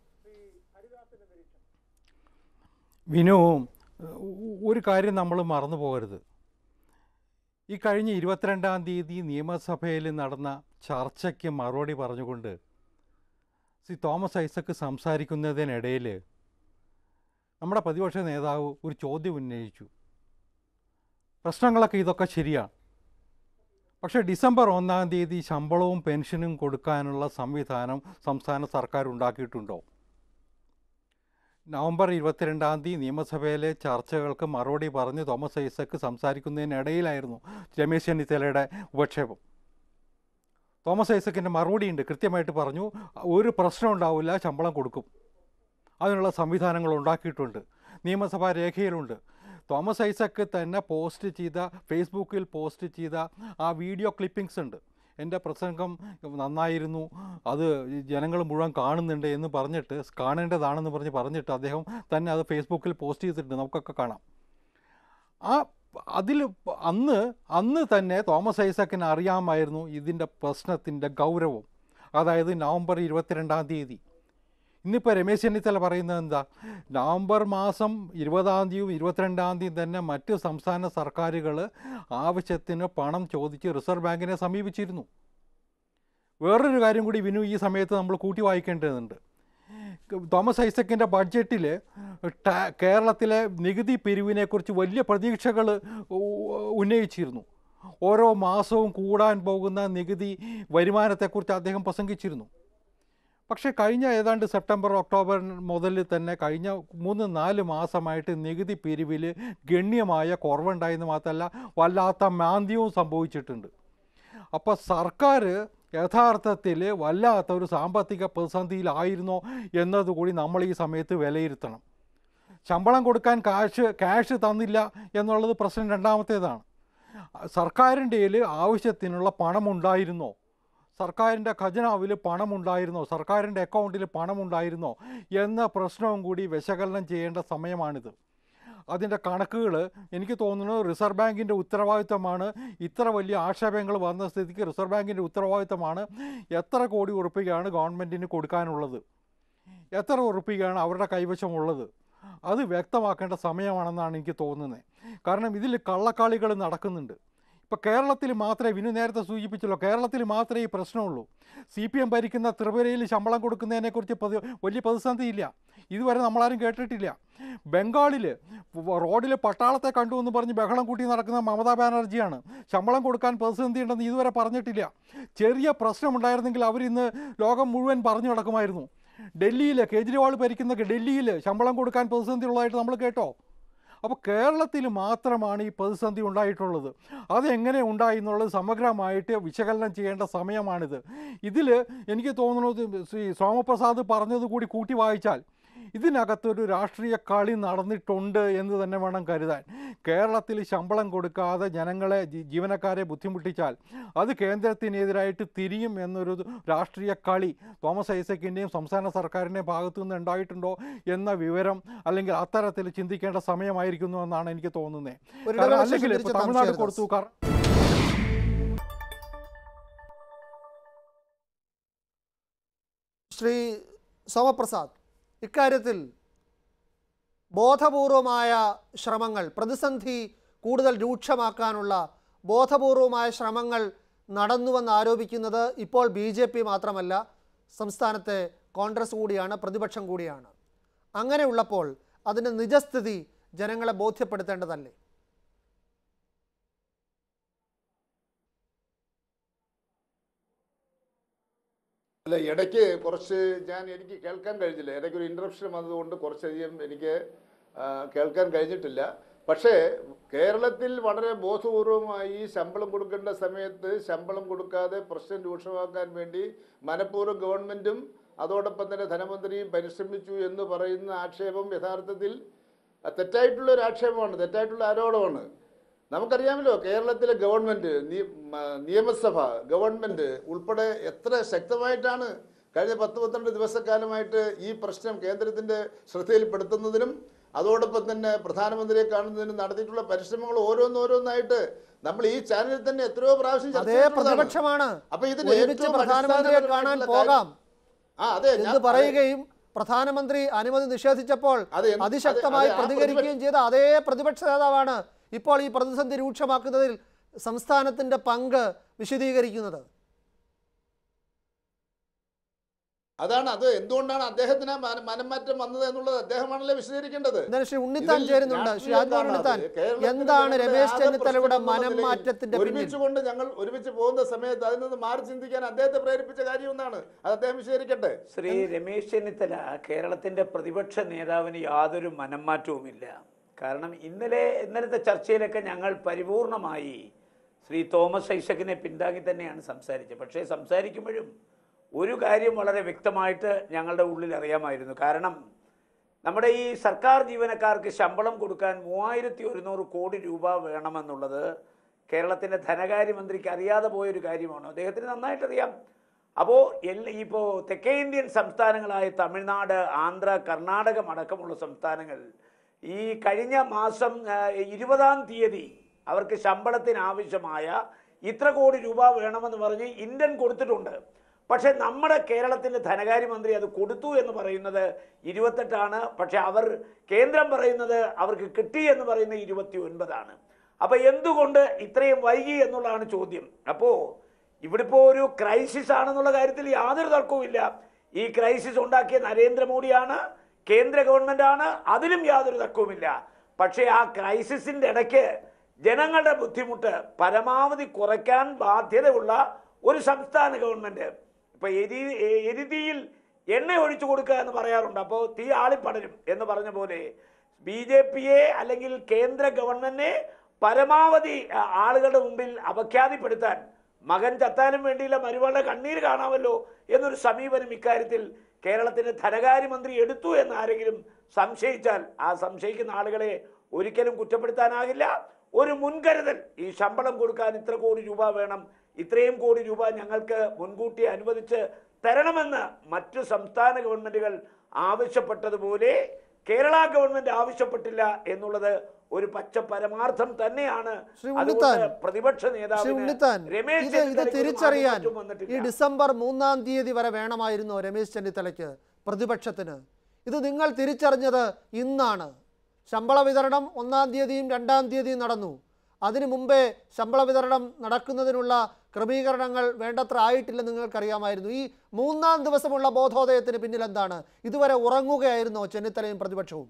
Speaker 4: വിനു ഒരു കാര്യം നമ്മൾ മറന്നു പോകരുത് ഈ കഴിഞ്ഞ ഇരുപത്തിരണ്ടാം തീയതി നിയമസഭയിൽ നടന്ന ചർച്ചയ്ക്ക് മറുപടി പറഞ്ഞുകൊണ്ട് ശ്രീ തോമസ് ഐസക്ക് സംസാരിക്കുന്നതിനിടയിൽ നമ്മുടെ പ്രതിപക്ഷ നേതാവ് ഒരു ചോദ്യം ഉന്നയിച്ചു പ്രശ്നങ്ങളൊക്കെ ഇതൊക്കെ ശരിയാണ് പക്ഷേ ഡിസംബർ ഒന്നാം തീയതി ശമ്പളവും പെൻഷനും കൊടുക്കാനുള്ള സംവിധാനം സംസ്ഥാന സർക്കാർ ഉണ്ടാക്കിയിട്ടുണ്ടോ നവംബർ ഇരുപത്തിരണ്ടാം തീയതി നിയമസഭയിലെ ചർച്ചകൾക്ക് മറുപടി പറഞ്ഞ് തോമസ് ഐസക്ക് സംസാരിക്കുന്നതിനിടയിലായിരുന്നു രമേശ് ചെന്നിത്തലയുടെ ഉപക്ഷേപം തോമസ് ഐസക്കിൻ്റെ മറുപടിയുണ്ട് കൃത്യമായിട്ട് പറഞ്ഞു ഒരു പ്രശ്നം ഉണ്ടാവില്ല ശമ്പളം കൊടുക്കും അതിനുള്ള സംവിധാനങ്ങൾ ഉണ്ടാക്കിയിട്ടുണ്ട് നിയമസഭാ രേഖയിലുണ്ട് തോമസ് ഐസക്ക് തന്നെ പോസ്റ്റ് ചെയ്ത ഫേസ്ബുക്കിൽ പോസ്റ്റ് ചെയ്ത ആ വീഡിയോ ക്ലിപ്പിംഗ്സ് ഉണ്ട് എൻ്റെ പ്രസംഗം നന്നായിരുന്നു അത് ജനങ്ങൾ മുഴുവൻ കാണുന്നുണ്ട് എന്ന് പറഞ്ഞിട്ട് കാണേണ്ടതാണെന്ന് പറഞ്ഞ് പറഞ്ഞിട്ട് അദ്ദേഹം തന്നെ അത് ഫേസ്ബുക്കിൽ പോസ്റ്റ് ചെയ്തിട്ടുണ്ട് നമുക്കൊക്കെ കാണാം ആ അതിൽ അന്ന് അന്ന് തന്നെ തോമസ് ഐസക്കിന് അറിയാമായിരുന്നു ഇതിൻ്റെ പ്രശ്നത്തിൻ്റെ ഗൗരവം അതായത് നവംബർ ഇരുപത്തിരണ്ടാം തീയതി ഇന്നിപ്പോൾ രമേശ് ചെന്നിത്തല പറയുന്നത് എന്താ നവംബർ മാസം ഇരുപതാം തീയതിയും ഇരുപത്തിരണ്ടാം തീയതി തന്നെ മറ്റ് സംസ്ഥാന സർക്കാരുകൾ ആവശ്യത്തിന് പണം ചോദിച്ച് റിസർവ് ബാങ്കിനെ സമീപിച്ചിരുന്നു വേറൊരു കാര്യം കൂടി വിനു ഈ സമയത്ത് നമ്മൾ കൂട്ടി വായിക്കേണ്ടതുണ്ട് തോമസ് ഐസക്കിൻ്റെ ബഡ്ജറ്റിൽ കേരളത്തിലെ നികുതി പിരിവിനെക്കുറിച്ച് വലിയ പ്രതീക്ഷകൾ ഉന്നയിച്ചിരുന്നു ഓരോ മാസവും കൂടാൻ പോകുന്ന നികുതി വരുമാനത്തെക്കുറിച്ച് അദ്ദേഹം പ്രസംഗിച്ചിരുന്നു പക്ഷേ കഴിഞ്ഞ ഏതാണ്ട് സെപ്റ്റംബർ ഒക്ടോബർ മുതൽ തന്നെ കഴിഞ്ഞ മൂന്ന് നാല് മാസമായിട്ട് നികുതി പിരിവിൽ ഗണ്യമായ കുറവുണ്ടായെന്ന് മാത്രമല്ല വല്ലാത്ത മാന്ദ്യവും സംഭവിച്ചിട്ടുണ്ട് അപ്പോൾ സർക്കാർ യഥാർത്ഥത്തിൽ വല്ലാത്ത ഒരു സാമ്പത്തിക പ്രതിസന്ധിയിലായിരുന്നോ എന്നതുകൂടി നമ്മൾ ഈ സമയത്ത് വിലയിരുത്തണം ശമ്പളം കൊടുക്കാൻ കാശ് ക്യാഷ് തന്നില്ല എന്നുള്ളത് പ്രശ്നം രണ്ടാമത്തേതാണ് സർക്കാരിൻ്റെ കയ്യിൽ ആവശ്യത്തിനുള്ള പണമുണ്ടായിരുന്നോ സർക്കാരിൻ്റെ ഖജനാവിൽ പണമുണ്ടായിരുന്നോ സർക്കാരിൻ്റെ അക്കൗണ്ടിൽ പണമുണ്ടായിരുന്നോ എന്ന പ്രശ്നവും കൂടി വിശകലനം ചെയ്യേണ്ട സമയമാണിത് അതിൻ്റെ കണക്കുകൾ എനിക്ക് തോന്നുന്നു റിസർവ് ബാങ്കിൻ്റെ ഉത്തരവാദിത്തമാണ് ഇത്ര വലിയ ആക്ഷേപങ്ങൾ വന്ന സ്ഥിതിക്ക് റിസർവ് ബാങ്കിൻ്റെ ഉത്തരവാദിത്തമാണ് എത്ര കോടി ഉറുപ്പികയാണ് ഗവൺമെൻറ്റിന് കൊടുക്കാനുള്ളത് എത്ര ഉറുപ്പികയാണ് അവരുടെ കൈവശമുള്ളത് അത് വ്യക്തമാക്കേണ്ട സമയമാണെന്നാണ് എനിക്ക് തോന്നുന്നത് കാരണം ഇതിൽ കള്ളക്കളികൾ നടക്കുന്നുണ്ട് ഇപ്പോൾ കേരളത്തിൽ മാത്രമേ വിനു നേരത്തെ സൂചിപ്പിച്ചല്ലോ കേരളത്തിൽ മാത്രമേ ഈ പ്രശ്നമുള്ളൂ സി പി എം ഭരിക്കുന്ന ത്രിപുരയിൽ ശമ്പളം കൊടുക്കുന്നതിനെക്കുറിച്ച് പതി വലിയ പ്രതിസന്ധിയില്ല ഇതുവരെ നമ്മളാരും കേട്ടിട്ടില്ല ബംഗാളിൽ റോഡിൽ പട്ടാളത്തെ കണ്ടു എന്ന് പറഞ്ഞ് ബഹളം കൂട്ടി നടക്കുന്ന മമതാ ബാനർജിയാണ് ശമ്പളം കൊടുക്കാൻ പ്രതിസന്ധി ഉണ്ടെന്ന് ഇതുവരെ പറഞ്ഞിട്ടില്ല ചെറിയ പ്രശ്നമുണ്ടായിരുന്നെങ്കിൽ അവരിന്ന് ലോകം മുഴുവൻ പറഞ്ഞു നടക്കുമായിരുന്നു ഡൽഹിയിൽ കേജ്രിവാൾ ഭരിക്കുന്ന ഡൽഹിയിൽ ശമ്പളം കൊടുക്കാൻ പ്രതിസന്ധി ഉള്ളതായിട്ട് നമ്മൾ കേട്ടോ അപ്പോൾ കേരളത്തിൽ മാത്രമാണ് ഈ പ്രതിസന്ധി ഉണ്ടായിട്ടുള്ളത് അതെങ്ങനെ ഉണ്ടായി എന്നുള്ളത് സമഗ്രമായിട്ട് വിശകലനം ചെയ്യേണ്ട സമയമാണിത് ഇതിൽ എനിക്ക് തോന്നുന്നത് ശ്രീ സോമപ്രസാദ് പറഞ്ഞത് കൂടി കൂട്ടി വായിച്ചാൽ ഇതിനകത്തൊരു രാഷ്ട്രീയ കളി നടന്നിട്ടുണ്ട് എന്ന് തന്നെ വേണം കരുതാൻ കേരളത്തിൽ ശമ്പളം കൊടുക്കാതെ ജനങ്ങളെ ജി- ജീവനക്കാരെ ബുദ്ധിമുട്ടിച്ചാൽ അത് കേന്ദ്രത്തിനെതിരായിട്ട് തിരിയും എന്നൊരു രാഷ്ട്രീയ കളി തോമസ് ഐസക്കിൻ്റെയും സംസ്ഥാന സർക്കാരിൻ്റെയും ഭാഗത്തു നിന്ന് ഉണ്ടായിട്ടുണ്ടോ എന്ന വിവരം അല്ലെങ്കിൽ അത്തരത്തിൽ ചിന്തിക്കേണ്ട സമയമായിരിക്കുന്നു എന്നാണ് എനിക്ക് തോന്നുന്നത്
Speaker 2: ഒരു
Speaker 4: കാരണം
Speaker 2: ഇടവേള
Speaker 4: അല്ലെങ്കിൽ
Speaker 2: ശേഷം
Speaker 4: ഇപ്പോൾ
Speaker 2: തിരിച്ചെത്താം,
Speaker 4: തമിഴ്നാട്
Speaker 2: ശരി,
Speaker 4: കൊടുത്തു കാരണം
Speaker 2: ശ്രീ സോമപ്രസാദ് ഇക്കാര്യത്തിൽ ബോധപൂർവമായ ശ്രമങ്ങൾ പ്രതിസന്ധി കൂടുതൽ രൂക്ഷമാക്കാനുള്ള ബോധപൂർവമായ ശ്രമങ്ങൾ നടന്നുവെന്ന് ആരോപിക്കുന്നത് ഇപ്പോൾ ബി ജെ പി മാത്രമല്ല സംസ്ഥാനത്തെ കോൺഗ്രസ് കൂടിയാണ് പ്രതിപക്ഷം കൂടിയാണ് അങ്ങനെയുള്ളപ്പോൾ അതിൻ്റെ നിജസ്ഥിതി ജനങ്ങളെ ബോധ്യപ്പെടുത്തേണ്ടതല്ലേ
Speaker 3: അല്ല ഇടയ്ക്ക് കുറച്ച് ഞാൻ എനിക്ക് കേൾക്കാൻ കഴിഞ്ഞില്ല ഇടയ്ക്ക് ഒരു ഇൻട്രപ്ഷൻ വന്നതുകൊണ്ട് കുറച്ചധികം എനിക്ക് ആ, കേൾക്കാൻ കഴിഞ്ഞിട്ടില്ല പക്ഷേ കേരളത്തിൽ വളരെ ബോധപൂർവമായി ശമ്പളം കൊടുക്കേണ്ട സമയത്ത് ശമ്പളം കൊടുക്കാതെ പ്രശ്നം രൂക്ഷമാക്കാൻ വേണ്ടി മനഃപൂർവ്വം ഗവൺമെൻറ്റും അതോടൊപ്പം തന്നെ ധനമന്ത്രിയും പരിശ്രമിച്ചു എന്ന് പറയുന്ന ആക്ഷേപം യഥാർത്ഥത്തിൽ തെറ്റായിട്ടുള്ള ഒരു ആക്ഷേപമാണ് തെറ്റായിട്ടുള്ള ആരോപണമാണ് നമുക്കറിയാമല്ലോ കേരളത്തിലെ ഗവൺമെന്റ് നി- മ- നിയമസഭ ഗവൺമെന്റ് ഉൾപ്പെടെ എത്ര ശക്തമായിട്ടാണ് കഴിഞ്ഞ പത്ത് പന്ത്രണ്ട് ദിവസക്കാലമായിട്ട് ഈ പ്രശ്നം കേന്ദ്രത്തിന്റെ ശ്രദ്ധയിൽപ്പെടുത്തുന്നതിനും അതോടൊപ്പം തന്നെ പ്രധാനമന്ത്രിയെ കാണുന്നതിനും നടത്തിയിട്ടുള്ള പരിശ്രമങ്ങൾ ഓരോന്നോരോന്നായിട്ട് നമ്മൾ ഈ ചാനലിൽ തന്നെ എത്രയോ പ്രാവശ്യം ചർച്ച
Speaker 2: അതേ
Speaker 3: ചെയ്തിട്ടുള്ളതാണ്.
Speaker 2: പ്രതിപക്ഷമാണ്
Speaker 3: അപ്പൊ ഇതിന്
Speaker 2: ഒരുമിച്ച്
Speaker 3: ഏറ്റവും
Speaker 2: പ്രധാനമന്ത്രിയെ കാണാൻ
Speaker 3: അടിസ്ഥാനപരമായിട്ടുള്ള
Speaker 2: പോകാം
Speaker 3: ആ അതെ ഞാൻ-
Speaker 2: എന്ന് പറയുകയും പ്രധാനമന്ത്രി അനുമതി നിഷേധിച്ചപ്പോൾ
Speaker 3: അത് എന്ത്-
Speaker 2: അതിശക്തമായി
Speaker 3: അത് അത് ആ
Speaker 2: പ്രതികരിക്കുകയും ചെയ്ത അതേ പ്രതിപക്ഷ നേതാവാണ് ഇപ്പോൾ ഈ പ്രതിസന്ധി രൂക്ഷമാക്കുന്നതിൽ സംസ്ഥാനത്തിന്റെ പങ്ക് വിശദീകരിക്കുന്നത്
Speaker 3: അതാണ് അത് എന്തുകൊണ്ടാണ് അദ്ദേഹത്തിന് ആ മന- മനംമാറ്റം വന്നത് എന്നുള്ളത് അദ്ദേഹമാണല്ലേ വിശദീകരിക്കേണ്ടത്
Speaker 2: എന്തായാലും ശ്രീ ഉണ്ണിത്താൻ
Speaker 3: ഇതിൽ
Speaker 2: ചേരുന്നുണ്ട് ശ്രീ
Speaker 3: രാഷ്ട്രീയം
Speaker 2: രാജ്മോഹൻ ഉണ്ണിത്താൻ
Speaker 3: കാണാതെ കേരളത്തിലെ
Speaker 2: എന്താണ്
Speaker 3: ജനങ്ങളുടെ
Speaker 2: രമേശ്
Speaker 3: ആകെ
Speaker 2: ചെന്നിത്തലയുടെ
Speaker 3: പ്രശ്നം എന്നുള്ള
Speaker 2: മനം
Speaker 3: നിലയിൽ
Speaker 2: മാറ്റത്തിന്റെ പിന്നിൽ
Speaker 3: ഒരുമിച്ചുകൊണ്ട് ഞങ്ങൾ ഒരുമിച്ച് പോകുന്ന സമയത്ത് അതിൽ നിന്ന് മാറി ചിന്തിക്കാൻ അദ്ദേഹത്തെ പ്രേരിപ്പിച്ച കാര്യം ഒന്നാണ് അത് അദ്ദേഹം വിശദീകരിക്കട്ടെ
Speaker 5: ശ്രീ രമേശ് ചെന്നിത്തല കേരളത്തിന്റെ പ്രതിപക്ഷ നേതാവിന് യാതൊരു മനംമാറ്റവുമില്ല കാരണം ഇന്നലെ ഇന്നലത്തെ ചർച്ചയിലൊക്കെ ഞങ്ങൾ പരിപൂർണമായി ശ്രീ തോമസ് ഐസക്കിനെ പിന്താങ്ങി തന്നെയാണ് സംസാരിച്ചത് പക്ഷേ സംസാരിക്കുമ്പോഴും ഒരു കാര്യം വളരെ വ്യക്തമായിട്ട് ഞങ്ങളുടെ ഉള്ളിൽ അറിയാമായിരുന്നു കാരണം നമ്മുടെ ഈ സർക്കാർ ജീവനക്കാർക്ക് ശമ്പളം കൊടുക്കാൻ മൂവായിരത്തി ഒരുന്നൂറ് കോടി രൂപ വേണമെന്നുള്ളത് കേരളത്തിൻ്റെ ധനകാര്യമന്ത്രിക്ക് അറിയാതെ പോയൊരു കാര്യമാണ് അദ്ദേഹത്തിന് നന്നായിട്ടറിയാം അപ്പോൾ എല്ലാ ഇപ്പോൾ തെക്കേ ഇന്ത്യൻ സംസ്ഥാനങ്ങളായ തമിഴ്നാട് ആന്ധ്ര കർണാടകം അടക്കമുള്ള സംസ്ഥാനങ്ങൾ ഈ കഴിഞ്ഞ മാസം ആ, ഇരുപതാം തീയതി അവർക്ക് ശമ്പളത്തിന് ആവശ്യമായ ഇത്ര കോടി രൂപ വേണമെന്ന് പറഞ്ഞ് ഇന്ത്യൻ കൊടുത്തിട്ടുണ്ട് പക്ഷേ നമ്മുടെ കേരളത്തിൻ്റെ ധനകാര്യമന്ത്രി അത് കൊടുത്തു എന്ന് പറയുന്നത് ഇരുപത്തെട്ടാണ് പക്ഷേ അവർ കേന്ദ്രം പറയുന്നത് അവർക്ക് കിട്ടി എന്ന് പറയുന്നത് ഇരുപത്തി ഒൻപതാണ് അപ്പോൾ എന്തുകൊണ്ട് ഇത്രയും വൈകി എന്നുള്ളതാണ് ചോദ്യം അപ്പോൾ ഇവിടെ ഇപ്പോൾ ഒരു ക്രൈസിസ് ആണെന്നുള്ള കാര്യത്തിൽ യാതൊരു തർക്കവുമില്ല ഈ ക്രൈസിസ് ഉണ്ടാക്കിയ നരേന്ദ്രമോദിയാണ് കേന്ദ്ര ഗവൺമെന്റ് ആണ് അതിലും യാതൊരു തർക്കവുമില്ല പക്ഷേ ആ ക്രൈസിസിന്റെ ഇടയ്ക്ക് ജനങ്ങളുടെ ബുദ്ധിമുട്ട് പരമാവധി കുറയ്ക്കാൻ ബാധ്യതയുള്ള ഒരു സംസ്ഥാന ഗവൺമെന്റ് ഇപ്പൊ എരി എ- എരുതിയിൽ എണ്ണ ഒഴിച്ചു കൊടുക്കുക എന്ന് പറയാറുണ്ട് അപ്പോൾ തീ ആളിപ്പടരും എന്ന് പറഞ്ഞ പോലെ ബി ജെ പിയെ അല്ലെങ്കിൽ കേന്ദ്ര ഗവൺമെന്റിനെ പരമാവധി ആ, ആളുകളുടെ മുമ്പിൽ അപഖ്യാതിപ്പെടുത്താൻ മകൻ ചത്താനും വേണ്ടിയില്ല മരുമകളുടെ കണ്ണീര് കാണാമല്ലോ എന്നൊരു സമീപനം ഇക്കാര്യത്തിൽ കേരളത്തിന്റെ ധനകാര്യമന്ത്രി എടുത്തു എന്ന് ആരെങ്കിലും സംശയിച്ചാൽ ആ സംശയിക്കുന്ന ആളുകളെ ഒരിക്കലും കുറ്റപ്പെടുത്താനാകില്ല ഒരു മുൻകരുതൽ ഈ ശമ്പളം കൊടുക്കാൻ ഇത്ര കോടി രൂപ വേണം ഇത്രയും കോടി രൂപ ഞങ്ങൾക്ക് മുൻകൂട്ടി അനുവദിച്ച് തരണമെന്ന് മറ്റു സംസ്ഥാന ഗവൺമെന്റുകൾ ആവശ്യപ്പെട്ടതുപോലെ കേരള ഗവൺമെന്റ് ആവശ്യപ്പെട്ടില്ല എന്നുള്ളത് ഒരു പച്ച പരമാർത്ഥം തന്നെയാണ്
Speaker 2: ശ്രീ
Speaker 5: അതുകൊണ്ട്
Speaker 2: ഉണ്ണിത്താൻ,
Speaker 5: പ്രതിപക്ഷ
Speaker 2: ശ്രീ
Speaker 5: നേതാവിന്
Speaker 2: ഉണ്ണിത്താൻ
Speaker 5: രമേശ്
Speaker 2: ഇത് ഇത്
Speaker 5: ചെന്നിത്തലയ്ക്ക് ഒരു
Speaker 2: തിരിച്ചറിയാൻ
Speaker 5: മാറ്റം
Speaker 2: ഈ
Speaker 5: വന്നിട്ടില്ല.
Speaker 2: ഡിസംബർ മൂന്നാം തീയതി വരെ വേണമായിരുന്നോ രമേശ് ചെന്നിത്തലയ്ക്ക് പ്രതിപക്ഷത്തിന് ഇത് നിങ്ങൾ തിരിച്ചറിഞ്ഞത് ഇന്നാണ് ശമ്പള വിതരണം ഒന്നാം തീയതിയും രണ്ടാം തീയതിയും നടന്നു അതിനു മുമ്പേ ശമ്പള വിതരണം നടക്കുന്നതിനുള്ള ക്രമീകരണങ്ങൾ വേണ്ടത്ര ആയിട്ടില്ലെന്ന് നിങ്ങൾക്കറിയാമായിരുന്നു ഈ മൂന്നാം ദിവസമുള്ള ബോധോദയത്തിന് പിന്നിൽ എന്താണ് ഇതുവരെ ഉറങ്ങുകയായിരുന്നോ ചെന്നിത്തലയും പ്രതിപക്ഷവും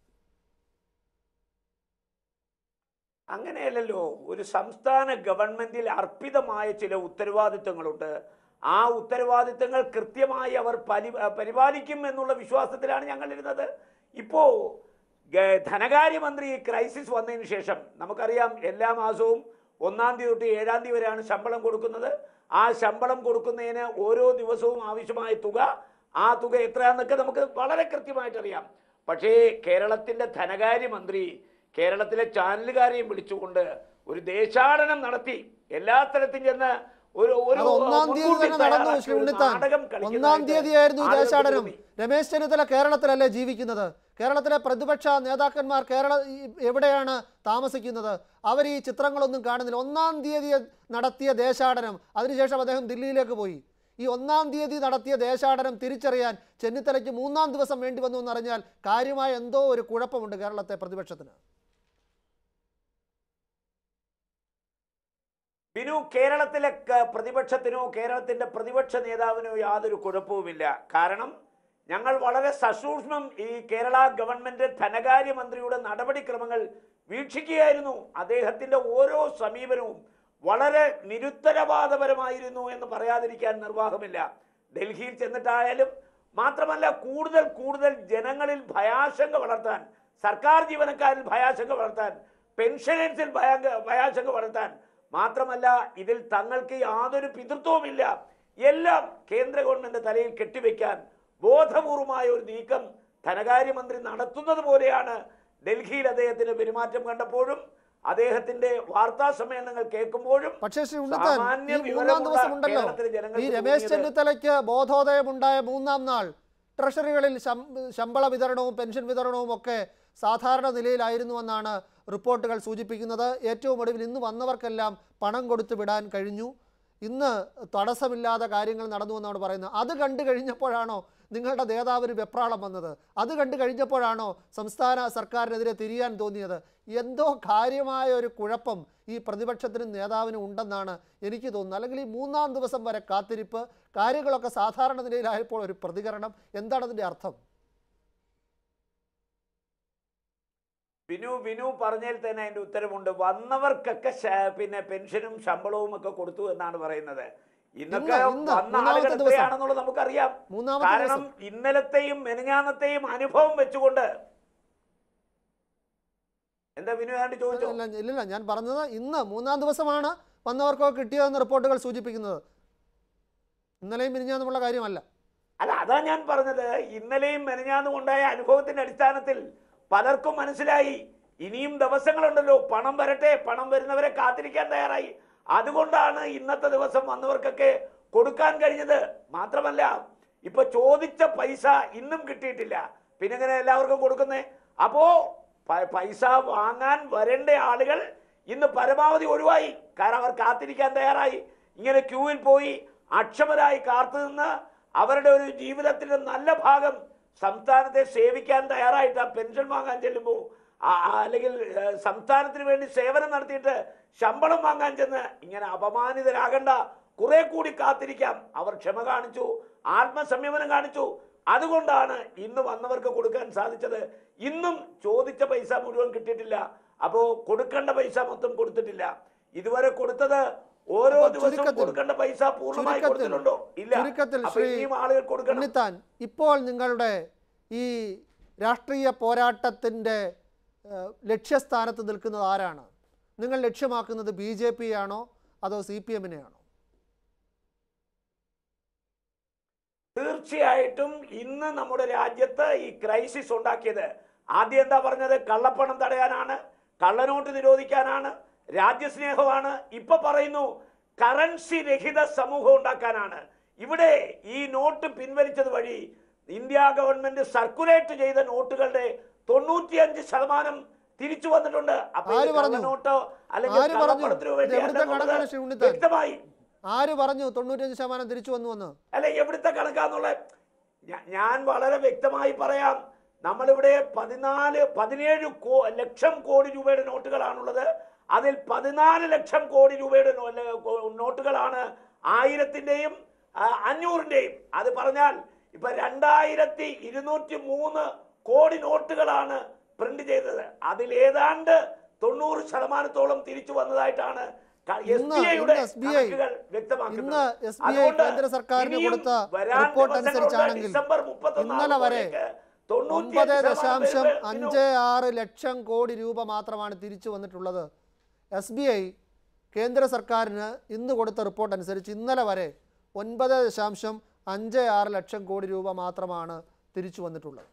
Speaker 5: അങ്ങനെയല്ലല്ലോ ഒരു സംസ്ഥാന ഗവൺമെന്റിൽ അർപ്പിതമായ ചില ഉത്തരവാദിത്തങ്ങളുണ്ട് ആ ഉത്തരവാദിത്തങ്ങൾ കൃത്യമായി അവർ പരി പരിപാലിക്കും എന്നുള്ള വിശ്വാസത്തിലാണ് ഞങ്ങളിരുന്നത് ഇപ്പോ ഗ- ധനകാര്യമന്ത്രി ഈ ക്രൈസിസ് വന്നതിന് ശേഷം നമുക്കറിയാം എല്ലാ മാസവും ഒന്നാം തീയതി തൊട്ട് ഏഴാം തീയതി വരെയാണ് ശമ്പളം കൊടുക്കുന്നത് ആ ശമ്പളം കൊടുക്കുന്നതിന് ഓരോ ദിവസവും ആവശ്യമായ തുക ആ തുക എത്രയാണെന്നൊക്കെ നമുക്ക് വളരെ കൃത്യമായിട്ട് അറിയാം പക്ഷേ കേരളത്തിന്റെ ധനകാര്യമന്ത്രി കേരളത്തിലെ ചാനലുകാരെയും വിളിച്ചുകൊണ്ട് ഒരു ദേശാടനം നടത്തി എല്ലാ സ്ഥലത്തും ചെന്ന് ഒരു ഒരു
Speaker 2: അത് ഒന്നാം തീയതി
Speaker 5: മുൻകൂട്ടി
Speaker 2: തന്നെ നടന്നു
Speaker 5: തയ്യാറാക്കിയ
Speaker 2: ശ്രീ
Speaker 5: ഒരു
Speaker 2: ഉണ്ണിത്താൻ
Speaker 5: നാടകം
Speaker 2: ഒന്നാം
Speaker 5: കളിക്കുന്നതായിട്ട്
Speaker 2: തീയതിയായിരുന്നു ഈ
Speaker 5: ആളുകൾക്ക്
Speaker 2: ദേശാടനം
Speaker 5: തോന്നി.
Speaker 2: രമേശ് ചെന്നിത്തല കേരളത്തിലല്ലേ ജീവിക്കുന്നത് കേരളത്തിലെ പ്രതിപക്ഷ നേതാക്കന്മാർ കേരള ഈ എവിടെയാണ് താമസിക്കുന്നത് അവർ ഈ ചിത്രങ്ങളൊന്നും കാണുന്നില്ല ഒന്നാം തീയതി നടത്തിയ ദേശാടനം അതിനുശേഷം അദ്ദേഹം ദില്ലിയിലേക്ക് പോയി ഈ ഒന്നാം തീയതി നടത്തിയ ദേശാടനം തിരിച്ചറിയാൻ ചെന്നിത്തലയ്ക്ക് മൂന്നാം ദിവസം വേണ്ടി വന്നു എന്നറിഞ്ഞാൽ കാര്യമായ എന്തോ ഒരു കുഴപ്പമുണ്ട് കേരളത്തെ പ്രതിപക്ഷത്തിന്
Speaker 5: ബിനു കേരളത്തിലെ ക- പ്രതിപക്ഷത്തിനോ കേരളത്തിന്റെ പ്രതിപക്ഷ നേതാവിനോ യാതൊരു കുഴപ്പവുമില്ല കാരണം ഞങ്ങൾ വളരെ സസൂക്ഷ്മം ഈ കേരള ഗവൺമെന്റ് ധനകാര്യമന്ത്രിയുടെ നടപടിക്രമങ്ങൾ വീക്ഷിക്കുകയായിരുന്നു അദ്ദേഹത്തിന്റെ ഓരോ സമീപനവും വളരെ നിരുത്തരവാദപരമായിരുന്നു എന്ന് പറയാതിരിക്കാൻ നിർവാഹമില്ല ഡൽഹിയിൽ ചെന്നിട്ടായാലും മാത്രമല്ല കൂടുതൽ കൂടുതൽ ജനങ്ങളിൽ ഭയാശങ്ക വളർത്താൻ സർക്കാർ ജീവനക്കാരിൽ ഭയാശങ്ക വളർത്താൻ പെൻഷനേഴ്സിൽ ഭയാങ്ക ഭയാശങ്ക വളർത്താൻ മാത്രമല്ല ഇതിൽ തങ്ങൾക്ക് യാതൊരു പിതൃത്വവുമില്ല എല്ലാം കേന്ദ്ര ഗവൺമെന്റ് തലയിൽ കെട്ടിവെക്കാൻ ബോധപൂർവമായ ഒരു നീക്കം ധനകാര്യമന്ത്രി നടത്തുന്നത് പോലെയാണ് ഡൽഹിയിൽ അദ്ദേഹത്തിന്റെ പെരുമാറ്റം കണ്ടപ്പോഴും അദ്ദേഹത്തിന്റെ വാർത്താ സമ്മേളനങ്ങൾ കേൾക്കുമ്പോഴും
Speaker 2: പക്ഷേ ശ്രീ ഉണ്ണിത്താൻ
Speaker 5: സാമാന്യ
Speaker 2: ഈ മൂന്നാം
Speaker 5: വിവരമുള്ള
Speaker 2: ദിവസം ഉണ്ടല്ലോ
Speaker 5: കേരളത്തിലെ ജനങ്ങൾക്ക്
Speaker 2: ഈ രമേശ്
Speaker 5: തോന്നിയത്
Speaker 2: ചെന്നിത്തലയ്ക്ക് ബോധോദയമുണ്ടായ മൂന്നാം നാൾ ട്രഷറികളിൽ ശം- ശമ്പള വിതരണവും പെൻഷൻ വിതരണവും ഒക്കെ സാധാരണ നിലയിലായിരുന്നുവെന്നാണ് റിപ്പോർട്ടുകൾ സൂചിപ്പിക്കുന്നത് ഏറ്റവും ഒടുവിൽ ഇന്ന് വന്നവർക്കെല്ലാം പണം കൊടുത്തു വിടാൻ കഴിഞ്ഞു ഇന്ന് തടസ്സമില്ലാതെ കാര്യങ്ങൾ നടന്നു എന്നാണ് പറയുന്നത് അത് കണ്ടു കഴിഞ്ഞപ്പോഴാണോ നിങ്ങളുടെ നേതാവിന് വെപ്രാളം വന്നത് അത് കണ്ടു കഴിഞ്ഞപ്പോഴാണോ സംസ്ഥാന സർക്കാരിനെതിരെ തിരിയാൻ തോന്നിയത് എന്തോ കാര്യമായ ഒരു കുഴപ്പം ഈ പ്രതിപക്ഷത്തിനും നേതാവിനും ഉണ്ടെന്നാണ് എനിക്ക് തോന്നുന്നത് അല്ലെങ്കിൽ ഈ മൂന്നാം ദിവസം വരെ കാത്തിരിപ്പ് കാര്യങ്ങളൊക്കെ സാധാരണ നിലയിലായപ്പോൾ ഒരു പ്രതികരണം എന്താണ് അതിൻ്റെ അർത്ഥം
Speaker 5: വിനു വിനു പറഞ്ഞതിൽ തന്നെ അതിന്റെ ഉത്തരവുണ്ട് വന്നവർക്കൊക്കെ ശ- പിന്നെ പെൻഷനും ശമ്പളവും ഒക്കെ കൊടുത്തു എന്നാണ് പറയുന്നത് ഇന്നൊക്കെ
Speaker 2: ഇന്ന്, ഇന്ന്,
Speaker 5: വന്ന
Speaker 2: മൂന്നാമത്തെ
Speaker 5: ആളുകൾ
Speaker 2: ദിവസം.
Speaker 5: എത്രയാണെന്നുള്ളത് നമുക്കറിയാം
Speaker 2: മൂന്നാമത്തെ
Speaker 5: കാരണം
Speaker 2: ദിവസം
Speaker 5: ഇന്നലത്തെയും മെനഞ്ഞാന്നത്തെയും അനുഭവം വെച്ചുകൊണ്ട് എന്താ വിനു ഏതാണ്ട് ചോദിച്ചോ
Speaker 2: ഇല്ല ഇല്ലില്ല ഞാൻ പറഞ്ഞത് ഇന്ന് മൂന്നാം ദിവസമാണ് വന്നവർക്കൊക്കെ കിട്ടിയതെന്ന് റിപ്പോർട്ടുകൾ സൂചിപ്പിക്കുന്നത് ഇന്നലെയും മിനിഞ്ഞാന്നുമുള്ള കാര്യമല്ല
Speaker 5: അല്ല അതാ ഞാൻ പറഞ്ഞത് ഇന്നലെയും മെനഞ്ഞാന്നും ഉണ്ടായ അനുഭവത്തിന്റെ അടിസ്ഥാനത്തിൽ പലർക്കും മനസ്സിലായി ഇനിയും ദിവസങ്ങളുണ്ടല്ലോ പണം വരട്ടെ പണം വരുന്നവരെ കാത്തിരിക്കാൻ തയ്യാറായി അതുകൊണ്ടാണ് ഇന്നത്തെ ദിവസം വന്നവർക്കൊക്കെ കൊടുക്കാൻ കഴിഞ്ഞത് മാത്രമല്ല ഇപ്പൊ ചോദിച്ച പൈസ ഇന്നും കിട്ടിയിട്ടില്ല പിന്നെ എങ്ങനെ എല്ലാവർക്കും കൊടുക്കുന്നേ അപ്പോ പ- പൈസ വാങ്ങാൻ വരേണ്ട ആളുകൾ ഇന്ന് പരമാവധി ഒഴിവായി കാരണം അവർ കാത്തിരിക്കാൻ തയ്യാറായി ഇങ്ങനെ ക്യൂവിൽ പോയി അക്ഷമരായി കാത്തു നിന്ന് അവരുടെ ഒരു ജീവിതത്തിന്റെ നല്ല ഭാഗം സംസ്ഥാനത്തെ സേവിക്കാൻ തയ്യാറായിട്ട് ആ പെൻഷൻ വാങ്ങാൻ ചെല്ലുമ്പോൾ അല്ലെങ്കിൽ ഏ, സംസ്ഥാനത്തിന് വേണ്ടി സേവനം നടത്തിയിട്ട് ശമ്പളം വാങ്ങാൻ ചെന്ന് ഇങ്ങനെ അപമാനിതരാകണ്ട കുറെ കൂടി കാത്തിരിക്കാം അവർ ക്ഷമ കാണിച്ചു ആത്മസംയമനം കാണിച്ചു അതുകൊണ്ടാണ് ഇന്ന് വന്നവർക്ക് കൊടുക്കാൻ സാധിച്ചത് ഇന്നും ചോദിച്ച പൈസ മുഴുവൻ കിട്ടിയിട്ടില്ല അപ്പോൾ കൊടുക്കേണ്ട പൈസ മൊത്തം കൊടുത്തിട്ടില്ല ഇതുവരെ കൊടുത്തത് ഓരോ
Speaker 2: അപ്പോൾ
Speaker 5: ദിവസവും
Speaker 2: ചുരുക്കത്തിൽ-
Speaker 5: കൊടുക്കേണ്ട പൈസ പൂർണ്ണമായി
Speaker 2: ചുരുക്കത്തിൽ-
Speaker 5: കൊടുത്തിട്ടുണ്ടോ ഇല്ല
Speaker 2: ചുരുക്കത്തിൽ
Speaker 5: അപ്പൊ
Speaker 2: ശ്രീ
Speaker 5: ഇനിയും ആളുകൾ കൊടുക്കണം
Speaker 2: ഉണ്ണിത്താൻ ഇപ്പോൾ നിങ്ങളുടെ ഈ രാഷ്ട്രീയ പോരാട്ടത്തിൻ്റെ ഏഹ്, ലക്ഷ്യസ്ഥാനത്ത് നിൽക്കുന്നത് ആരാണ് നിങ്ങൾ ലക്ഷ്യമാക്കുന്നത് ബി ജെ പി ആണോ അതോ സി പി എമ്മിനെയാണോ
Speaker 5: തീർച്ചയായിട്ടും ഇന്ന് നമ്മുടെ രാജ്യത്ത് ഈ ക്രൈസിസ് ഉണ്ടാക്കിയത് ആദ്യം എന്താ പറഞ്ഞത് കള്ളപ്പണം തടയാനാണ് കള്ളനോട്ട് നിരോധിക്കാനാണ് രാജ്യസ്നേഹമാണ് ഇപ്പൊ പറയുന്നു കറൻസി രഹിത സമൂഹം ഉണ്ടാക്കാനാണ് ഇവിടെ ഈ നോട്ട് പിൻവലിച്ചത് വഴി ഇന്ത്യ ഗവൺമെന്റ് സർക്കുലേറ്റ് ചെയ്ത നോട്ടുകളുടെ തൊണ്ണൂറ്റിയഞ്ച് ശതമാനം തിരിച്ചു വന്നിട്ടുണ്ട് അപ്പൊ ഇത്
Speaker 2: ആര് പറഞ്ഞു?
Speaker 5: കള്ളനോട്ടോ അല്ലെങ്കിൽ
Speaker 2: ആര് പറഞ്ഞു?
Speaker 5: കള്ളപ്പണത്തിനോ
Speaker 2: ഇത്
Speaker 5: വേണ്ടി
Speaker 2: എവിടുത്തെ
Speaker 5: അല്ലെന്നുള്ളത്
Speaker 2: കണക്കാണ് ശ്രീ ഉണ്ണിത്താൻ?
Speaker 5: വ്യക്തമായി
Speaker 2: ആര് പറഞ്ഞു തൊണ്ണൂറ്റഞ്ച് ശതമാനം തിരിച്ചു വന്നു എന്ന്
Speaker 5: അല്ല എവിടുത്തെ കണക്കാന്നുള്ള ഞാ- ഞാൻ വളരെ വ്യക്തമായി പറയാം നമ്മളിവിടെ പതിനാല് പതിനേഴ് കോ ലക്ഷം കോടി രൂപയുടെ നോട്ടുകളാണുള്ളത് അതിൽ പതിനാല് ലക്ഷം കോടി രൂപയുടെ നോ- ല- കോ- നോട്ടുകളാണ് ആയിരത്തിൻ്റെയും അഞ്ഞൂറിൻ്റെയും അത് പറഞ്ഞാൽ ഇപ്പൊ രണ്ടായിരത്തി ഇരുന്നൂറ്റി മൂന്ന് കോടി നോട്ടുകളാണ് പ്രിന്റ് ചെയ്തത് അതിൽ ഏതാണ്ട് തൊണ്ണൂറ് ശതമാനത്തോളം തിരിച്ചു വന്നതായിട്ടാണ്
Speaker 2: ഇന്ന് ഇന്ന് എസ് ബി ഐ ഇന്ന് എസ് ബി ഐ കേന്ദ്ര സർക്കാരിന് കൊടുത്ത റിപ്പോർട്ട് അനുസരിച്ചാണെങ്കിൽ ഇന്നലെ വരെ ഒമ്പത് ദശാംശം അഞ്ച് ആറ് ലക്ഷം കോടി രൂപ മാത്രമാണ് തിരിച്ചു വന്നിട്ടുള്ളത് എസ് ബി ഐ കേന്ദ്ര സർക്കാരിന് ഇന്ന് കൊടുത്ത റിപ്പോർട്ട് അനുസരിച്ച് ഇന്നലെ വരെ ഒൻപത് ദശാംശം അഞ്ച് ആറ് ലക്ഷം കോടി രൂപ മാത്രമാണ് തിരിച്ചു വന്നിട്ടുള്ളത്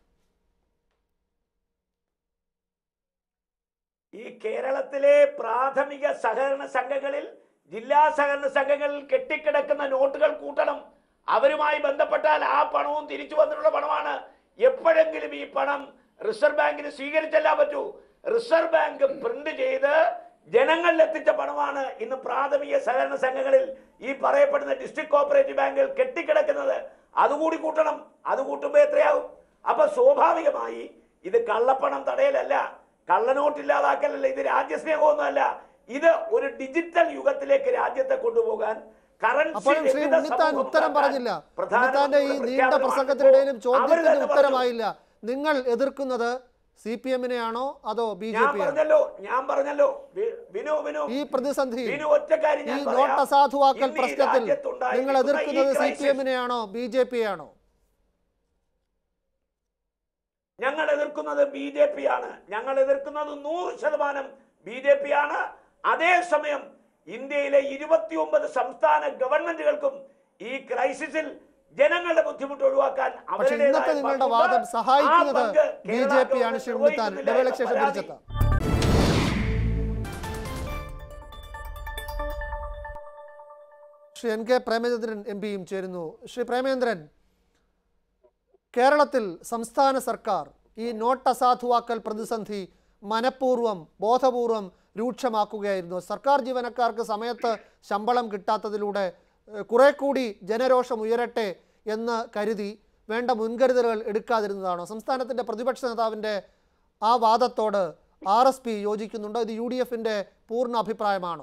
Speaker 5: ഈ കേരളത്തിലെ പ്രാഥമിക സഹകരണ സംഘങ്ങളിൽ ജില്ലാ സഹകരണ സംഘങ്ങളിൽ കെട്ടിക്കിടക്കുന്ന നോട്ടുകൾ കൂട്ടണം അവരുമായി ബന്ധപ്പെട്ടാൽ ആ പണവും തിരിച്ചു വന്നിട്ടുള്ള പണമാണ് എപ്പോഴെങ്കിലും ഈ പണം റിസർവ് ബാങ്കിന് സ്വീകരിച്ചല്ല പറ്റൂ റിസർവ് ബാങ്ക് പ്രിന്റ് ചെയ്ത് ജനങ്ങളിൽ എത്തിച്ച പണമാണ് ഇന്ന് പ്രാഥമിക സഹകരണ സംഘങ്ങളിൽ ഈ പറയപ്പെടുന്ന ഡിസ്ട്രിക്ട് കോപ്പറേറ്റീവ് ബാങ്കിൽ കെട്ടിക്കിടക്കുന്നത് അതുകൂടി കൂട്ടണം അത് കൂട്ടുമ്പോൾ എത്രയാവും അപ്പൊ സ്വാഭാവികമായി ഇത് കള്ളപ്പണം തടയലല്ല കള്ളനോട്ട് ഇല്ലാതാക്കലല്ല ഇത് രാജ്യസ്നേഹമൊന്നുമല്ല ഇത് ഒരു ഡിജിറ്റൽ യുഗത്തിലേക്ക് രാജ്യത്തെ കൊണ്ടുപോകാൻ കറൻസി
Speaker 2: അപ്പോഴും ശ്രീ
Speaker 5: രഹിത
Speaker 2: ഉണ്ണിത്താൻ
Speaker 5: സമൂഹം
Speaker 2: ഉത്തരം
Speaker 5: ഉണ്ടാക്കാൻ
Speaker 2: പറഞ്ഞില്ല ഉണ്ണിത്താന്റെ ഈ
Speaker 5: പ്രധാനമന്ത്രിയുടെ
Speaker 2: നീണ്ട
Speaker 5: പ്രഖ്യാപനമാണ്
Speaker 2: പ്രസംഗത്തിനിടയിലും
Speaker 5: ഇപ്പോൾ അവര്
Speaker 2: ചോദ്യത്തിന്
Speaker 5: തന്നെ പറഞ്ഞു.
Speaker 2: ഉത്തരമായില്ല നിങ്ങൾ എതിർക്കുന്നത് സി പി എമ്മിനെയാണോ അതോ ബി ജെ
Speaker 5: ഞാൻ
Speaker 2: പി ആണോ
Speaker 5: പറഞ്ഞല്ലോ ഞാൻ പറഞ്ഞല്ലോ വി- വിനു വിനു
Speaker 2: ഈ പ്രതിസന്ധിയിൽ
Speaker 5: വിനു ഒറ്റ കാര്യം
Speaker 2: ഈ
Speaker 5: ഞാൻ
Speaker 2: നോട്ട്
Speaker 5: പറയാം.
Speaker 2: അസാധുവാക്കൽ
Speaker 5: ഇന്ന് ഈ
Speaker 2: പ്രശ്നത്തിൽ
Speaker 5: രാജ്യത്തുണ്ടായിരിക്കുന്ന
Speaker 2: നിങ്ങൾ എതിർക്കുന്നത്
Speaker 5: ഈ
Speaker 2: സി പി
Speaker 5: crisis
Speaker 2: എമ്മിനെയാണോ ബി ജെ പി ആണോ
Speaker 5: ഞങ്ങൾ എതിർക്കുന്നത് ബി ജെ പി ആണ് ഞങ്ങൾ എതിർക്കുന്നത് നൂറ് ശതമാനം ബി ജെ പി ആണ് അതേസമയം ഇന്ത്യയിലെ ഇരുപത്തിയൊമ്പത് സംസ്ഥാന ഗവൺമെന്റുകൾക്കും ഈ ക്രൈസിസിൽ ജനങ്ങളുടെ ബുദ്ധിമുട്ട് ഒഴിവാക്കാൻ
Speaker 2: പക്ഷെ
Speaker 5: അവരുടേതായ
Speaker 2: ഇന്നത്തെ നിങ്ങളുടെ
Speaker 5: പങ്കുണ്ട്.
Speaker 2: വാദം
Speaker 5: ആ
Speaker 2: സഹായിക്കുന്നത്
Speaker 5: പങ്ക്
Speaker 2: ബി
Speaker 5: കേരള
Speaker 2: ജെ പി ആണ്
Speaker 5: ഗവൺമെന്റ്
Speaker 2: ശ്രീ ഉണ്ണിത്താൻ
Speaker 5: നിർവഹിക്കുന്നില്ല
Speaker 2: ഇടവേളയ്ക്ക് ശേഷം
Speaker 5: എന്ന പരാതി.
Speaker 2: തിരിച്ചെത്താം Shri N K Premachandran M പിയും ചേരുന്നു ശ്രീ പ്രേമചന്ദ്രൻ കേരളത്തിൽ സംസ്ഥാന സർക്കാർ ഈ നോട്ട് അസാധുവാക്കൽ പ്രതിസന്ധി മനഃപൂർവ്വം ബോധപൂർവം രൂക്ഷമാക്കുകയായിരുന്നു സർക്കാർ ജീവനക്കാർക്ക് സമയത്ത് ശമ്പളം കിട്ടാത്തതിലൂടെ ഏഹ്, കുറെ കൂടി ജനരോഷം ഉയരട്ടെ എന്ന് കരുതി വേണ്ട മുൻകരുതലുകൾ എടുക്കാതിരുന്നതാണോ സംസ്ഥാനത്തിൻ്റെ പ്രതിപക്ഷ നേതാവിൻ്റെ ആ വാദത്തോട് ആർ എസ് പി യോജിക്കുന്നുണ്ടോ ഇത് യു ഡി എഫിൻ്റെ പൂർണ്ണ അഭിപ്രായമാണോ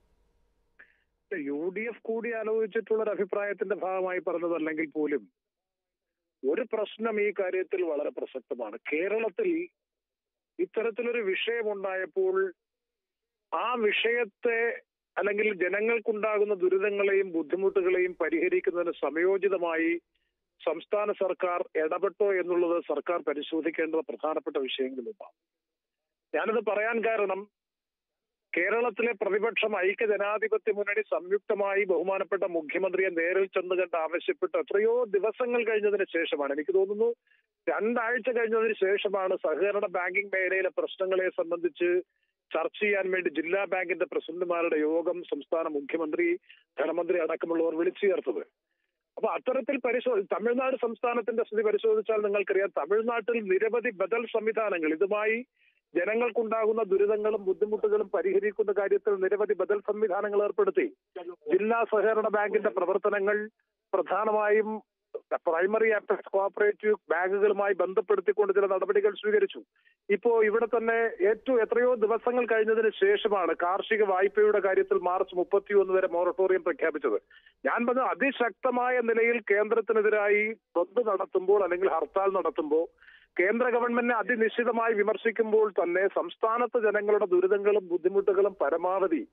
Speaker 6: യു ഡി എഫ് കൂടി ആലോചിച്ചിട്ടുള്ള ഒരു അഭിപ്രായത്തിന്റെ ഭാഗമായി പറഞ്ഞതല്ലെങ്കിൽ പോലും ഒരു പ്രശ്നം ഈ കാര്യത്തിൽ വളരെ പ്രസക്തമാണ് കേരളത്തിൽ ഇത്തരത്തിലൊരു വിഷയമുണ്ടായപ്പോൾ ആ വിഷയത്തെ അല്ലെങ്കിൽ ജനങ്ങൾക്കുണ്ടാകുന്ന ദുരിതങ്ങളെയും ബുദ്ധിമുട്ടുകളെയും പരിഹരിക്കുന്നതിന് സമയോചിതമായി സംസ്ഥാന സർക്കാർ ഇടപെട്ടോ എന്നുള്ളത് സർക്കാർ പരിശോധിക്കേണ്ട പ്രധാനപ്പെട്ട വിഷയങ്ങളിലൊന്നാണ് ഞാനത് പറയാൻ കാരണം കേരളത്തിലെ പ്രതിപക്ഷം ഐക്യ ജനാധിപത്യ മുന്നണി സംയുക്തമായി ബഹുമാനപ്പെട്ട മുഖ്യമന്ത്രിയെ നേരിൽ ചെന്ന് കണ്ട് ആവശ്യപ്പെട്ട് എത്രയോ ദിവസങ്ങൾ കഴിഞ്ഞതിന് ശേഷമാണ് എനിക്ക് തോന്നുന്നു രണ്ടാഴ്ച കഴിഞ്ഞതിന് ശേഷമാണ് സഹകരണ ബാങ്കിംഗ് മേഖലയിലെ പ്രശ്നങ്ങളെ സംബന്ധിച്ച് ചർച്ച ചെയ്യാൻ വേണ്ടി ജില്ലാ ബാങ്കിന്റെ പ്രസിഡന്റുമാരുടെ യോഗം സംസ്ഥാന മുഖ്യമന്ത്രി ധനമന്ത്രി അടക്കമുള്ളവർ വിളിച്ചു ചേർത്തത് അപ്പൊ അത്തരത്തിൽ പരിശോധി തമിഴ്നാട് സംസ്ഥാനത്തിന്റെ സ്ഥിതി പരിശോധിച്ചാൽ നിങ്ങൾക്കറിയാം തമിഴ്നാട്ടിൽ നിരവധി ബദൽ സംവിധാനങ്ങൾ ഇതുമായി ജനങ്ങൾക്കുണ്ടാകുന്ന ദുരിതങ്ങളും ബുദ്ധിമുട്ടുകളും പരിഹരിക്കുന്ന കാര്യത്തിൽ നിരവധി ബദൽ സംവിധാനങ്ങൾ ഏർപ്പെടുത്തി ജില്ലാ സഹകരണ ബാങ്കിന്റെ പ്രവർത്തനങ്ങൾ പ്രധാനമായും പ്രൈമറി ആക്ടേഴ്സ് കോഓപ്പറേറ്റീവ് ബാങ്കുകളുമായി ബന്ധപ്പെടുത്തിക്കൊണ്ട് ചില നടപടികൾ സ്വീകരിച്ചു ഇപ്പോ ഇവിടെ തന്നെ ഏറ്റവും എത്രയോ ദിവസങ്ങൾ കഴിഞ്ഞതിന് ശേഷമാണ് കാർഷിക വായ്പയുടെ കാര്യത്തിൽ മാർച്ച് മുപ്പത്തിയൊന്ന് വരെ മൊറട്ടോറിയം പ്രഖ്യാപിച്ചത് ഞാൻ പറഞ്ഞു അതിശക്തമായ നിലയിൽ കേന്ദ്രത്തിനെതിരായി ബന്ദ് നടത്തുമ്പോൾ അല്ലെങ്കിൽ ഹർത്താൽ നടത്തുമ്പോൾ കേന്ദ്ര ഗവൺമെന്റിനെ അതിനിശ്ചിതമായി വിമർശിക്കുമ്പോൾ തന്നെ സംസ്ഥാനത്ത് ജനങ്ങളുടെ ദുരിതങ്ങളും ബുദ്ധിമുട്ടുകളും പരമാവധി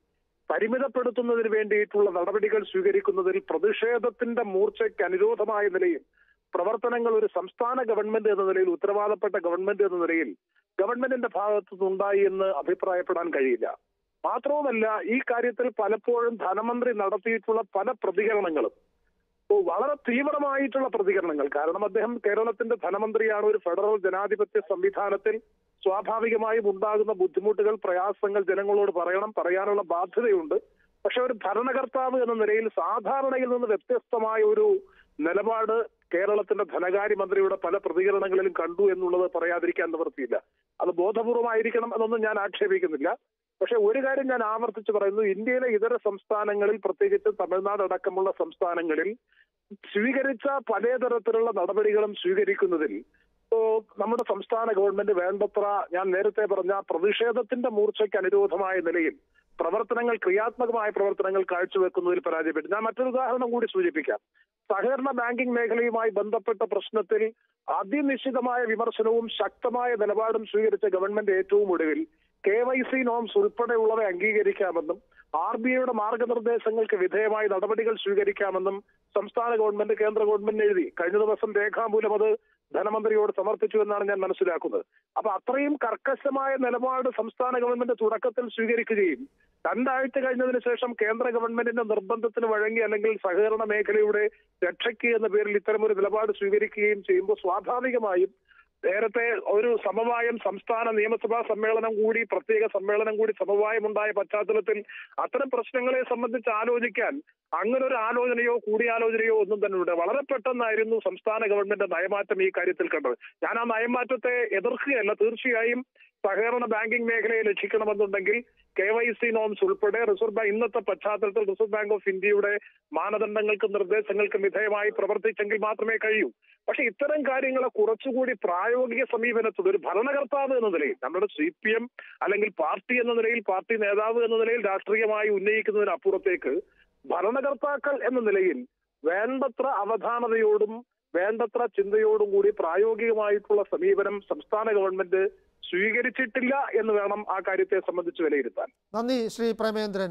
Speaker 6: പരിമിതപ്പെടുത്തുന്നതിന് വേണ്ടിയിട്ടുള്ള നടപടികൾ സ്വീകരിക്കുന്നതിൽ പ്രതിഷേധത്തിന്റെ മൂർച്ചയ്ക്ക് അനുരോധമായ നിലയിൽ പ്രവർത്തനങ്ങൾ ഒരു സംസ്ഥാന ഗവൺമെന്റ് എന്ന നിലയിൽ ഉത്തരവാദപ്പെട്ട ഗവൺമെന്റ് എന്ന നിലയിൽ ഗവൺമെന്റിന്റെ ഭാഗത്തു നിന്നുണ്ടായി എന്ന് അഭിപ്രായപ്പെടാൻ കഴിയില്ല മാത്രവുമല്ല ഈ കാര്യത്തിൽ പലപ്പോഴും ധനമന്ത്രി നടത്തിയിട്ടുള്ള പല പ്രതികരണങ്ങളും ഓ, വളരെ തീവ്രമായിട്ടുള്ള പ്രതികരണങ്ങൾ കാരണം അദ്ദേഹം കേരളത്തിന്റെ ധനമന്ത്രിയാണ് ഒരു ഫെഡറൽ ജനാധിപത്യ സംവിധാനത്തിൽ സ്വാഭാവികമായും ഉണ്ടാകുന്ന ബുദ്ധിമുട്ടുകൾ പ്രയാസങ്ങൾ ജനങ്ങളോട് പറയണം പറയാനുള്ള ബാധ്യതയുണ്ട് പക്ഷെ ഒരു ഭരണകർത്താവ് എന്ന നിലയിൽ സാധാരണയിൽ നിന്ന് വ്യത്യസ്തമായ ഒരു നിലപാട് കേരളത്തിന്റെ ധനകാര്യമന്ത്രിയുടെ പല പ്രതികരണങ്ങളിലും കണ്ടു എന്നുള്ളത് പറയാതിരിക്കാൻ നിവൃത്തിയില്ല അത് ബോധപൂർവമായിരിക്കണം എന്നൊന്നും ഞാൻ ആക്ഷേപിക്കുന്നില്ല പക്ഷെ ഒരു കാര്യം ഞാൻ ആവർത്തിച്ച് പറയുന്നു ഇന്ത്യയിലെ ഇതര സംസ്ഥാനങ്ങളിൽ പ്രത്യേകിച്ച് തമിഴ്നാട് അടക്കമുള്ള സംസ്ഥാനങ്ങളിൽ സ്വീകരിച്ച പലതരത്തിലുള്ള നടപടികളും സ്വീകരിക്കുന്നതിൽ ഇപ്പോ നമ്മുടെ സംസ്ഥാന ഗവൺമെന്റ് വേണ്ടത്ര ഞാൻ നേരത്തെ പറഞ്ഞ പ്രതിഷേധത്തിന്റെ മൂർച്ചയ്ക്ക് അനുരോധമായ നിലയിൽ പ്രവർത്തനങ്ങൾ ക്രിയാത്മകമായ പ്രവർത്തനങ്ങൾ കാഴ്ചവെക്കുന്നതിൽ പരാജയപ്പെട്ടു ഞാൻ മറ്റൊരു ഉദാഹരണം കൂടി സൂചിപ്പിക്കാം സഹകരണ ബാങ്കിംഗ് മേഖലയുമായി ബന്ധപ്പെട്ട പ്രശ്നത്തിൽ അതിനിശ്ചിതമായ വിമർശനവും ശക്തമായ നിലപാടും സ്വീകരിച്ച ഗവൺമെന്റ് ഏറ്റവും ഒടുവിൽ കെ വൈ സി നോംസ് ഉൾപ്പെടെയുള്ളവ അംഗീകരിക്കാമെന്നും ആർ ബി ഐയുടെ മാർഗനിർദ്ദേശങ്ങൾക്ക് വിധേയമായി നടപടികൾ സ്വീകരിക്കാമെന്നും സംസ്ഥാന ഗവൺമെന്റ് കേന്ദ്ര ഗവൺമെന്റ് എഴുതി കഴിഞ്ഞ ദിവസം രേഖാമൂലം അത് ധനമന്ത്രിയോട് സമർപ്പിച്ചു എന്നാണ് ഞാൻ മനസ്സിലാക്കുന്നത് അപ്പൊ അത്രയും കർക്കശമായ നിലപാട് സംസ്ഥാന ഗവൺമെന്റ് തുടക്കത്തിൽ സ്വീകരിക്കുകയും രണ്ടാഴ്ച കഴിഞ്ഞതിന് ശേഷം കേന്ദ്ര ഗവൺമെന്റിന്റെ നിർബന്ധത്തിന് വഴങ്ങി അല്ലെങ്കിൽ സഹകരണ മേഖലയുടെ രക്ഷയ്ക്ക് എന്ന പേരിൽ ഇത്തരമൊരു നിലപാട് സ്വീകരിക്കുകയും ചെയ്യുമ്പോൾ സ്വാഭാവികമായും നേരത്തെ ഒരു സമവായം സംസ്ഥാന നിയമസഭാ സമ്മേളനം കൂടി പ്രത്യേക സമ്മേളനം കൂടി സമവായം ഉണ്ടായ പശ്ചാത്തലത്തിൽ അത്തരം പ്രശ്നങ്ങളെ സംബന്ധിച്ച് ആലോചിക്കാൻ അങ്ങനെ ഒരു ആലോചനയോ കൂടിയാലോചനയോ ഒന്നും തന്നെ ഉണ്ട് വളരെ പെട്ടെന്നായിരുന്നു സംസ്ഥാന ഗവൺമെന്റ് നയമാറ്റം ഈ കാര്യത്തിൽ കണ്ടത് ഞാൻ ആ നയമാറ്റത്തെ എതിർക്കുകയല്ല തീർച്ചയായും സഹകരണ ബാങ്കിംഗ് മേഖലയെ രക്ഷിക്കണമെന്നുണ്ടെങ്കിൽ കെ വൈ സി നോംസ് ഉൾപ്പെടെ റിസർവ് ബാങ്ക് ഇന്നത്തെ പശ്ചാത്തലത്തിൽ റിസർവ് ബാങ്ക് ഓഫ് ഇന്ത്യയുടെ മാനദണ്ഡങ്ങൾക്കും നിർദ്ദേശങ്ങൾക്കും വിധേയമായി പ്രവർത്തിച്ചെങ്കിൽ മാത്രമേ കഴിയൂ പക്ഷെ ഇത്തരം കാര്യങ്ങളെ കുറച്ചുകൂടി പ്രായോഗിക സമീപനത്തോട് ഒരു ഭരണകർത്താവ് എന്ന നിലയിൽ നമ്മുടെ സി പി എം അല്ലെങ്കിൽ പാർട്ടി എന്ന നിലയിൽ പാർട്ടി നേതാവ് എന്ന നിലയിൽ രാഷ്ട്രീയമായി ഉന്നയിക്കുന്നതിനപ്പുറത്തേക്ക് ഭരണകർത്താക്കൾ എന്ന നിലയിൽ വേണ്ടത്ര അവധാനതയോടും വേണ്ടത്ര ചിന്തയോടും കൂടി പ്രായോഗികമായിട്ടുള്ള സമീപനം സംസ്ഥാന ഗവൺമെന്റ് സ്വീകരിച്ചിട്ടില്ല എന്ന് വേണം ആ കാര്യത്തെ സംബന്ധിച്ച് വിലയിരുത്താൻ
Speaker 2: നന്ദി Shri Premendran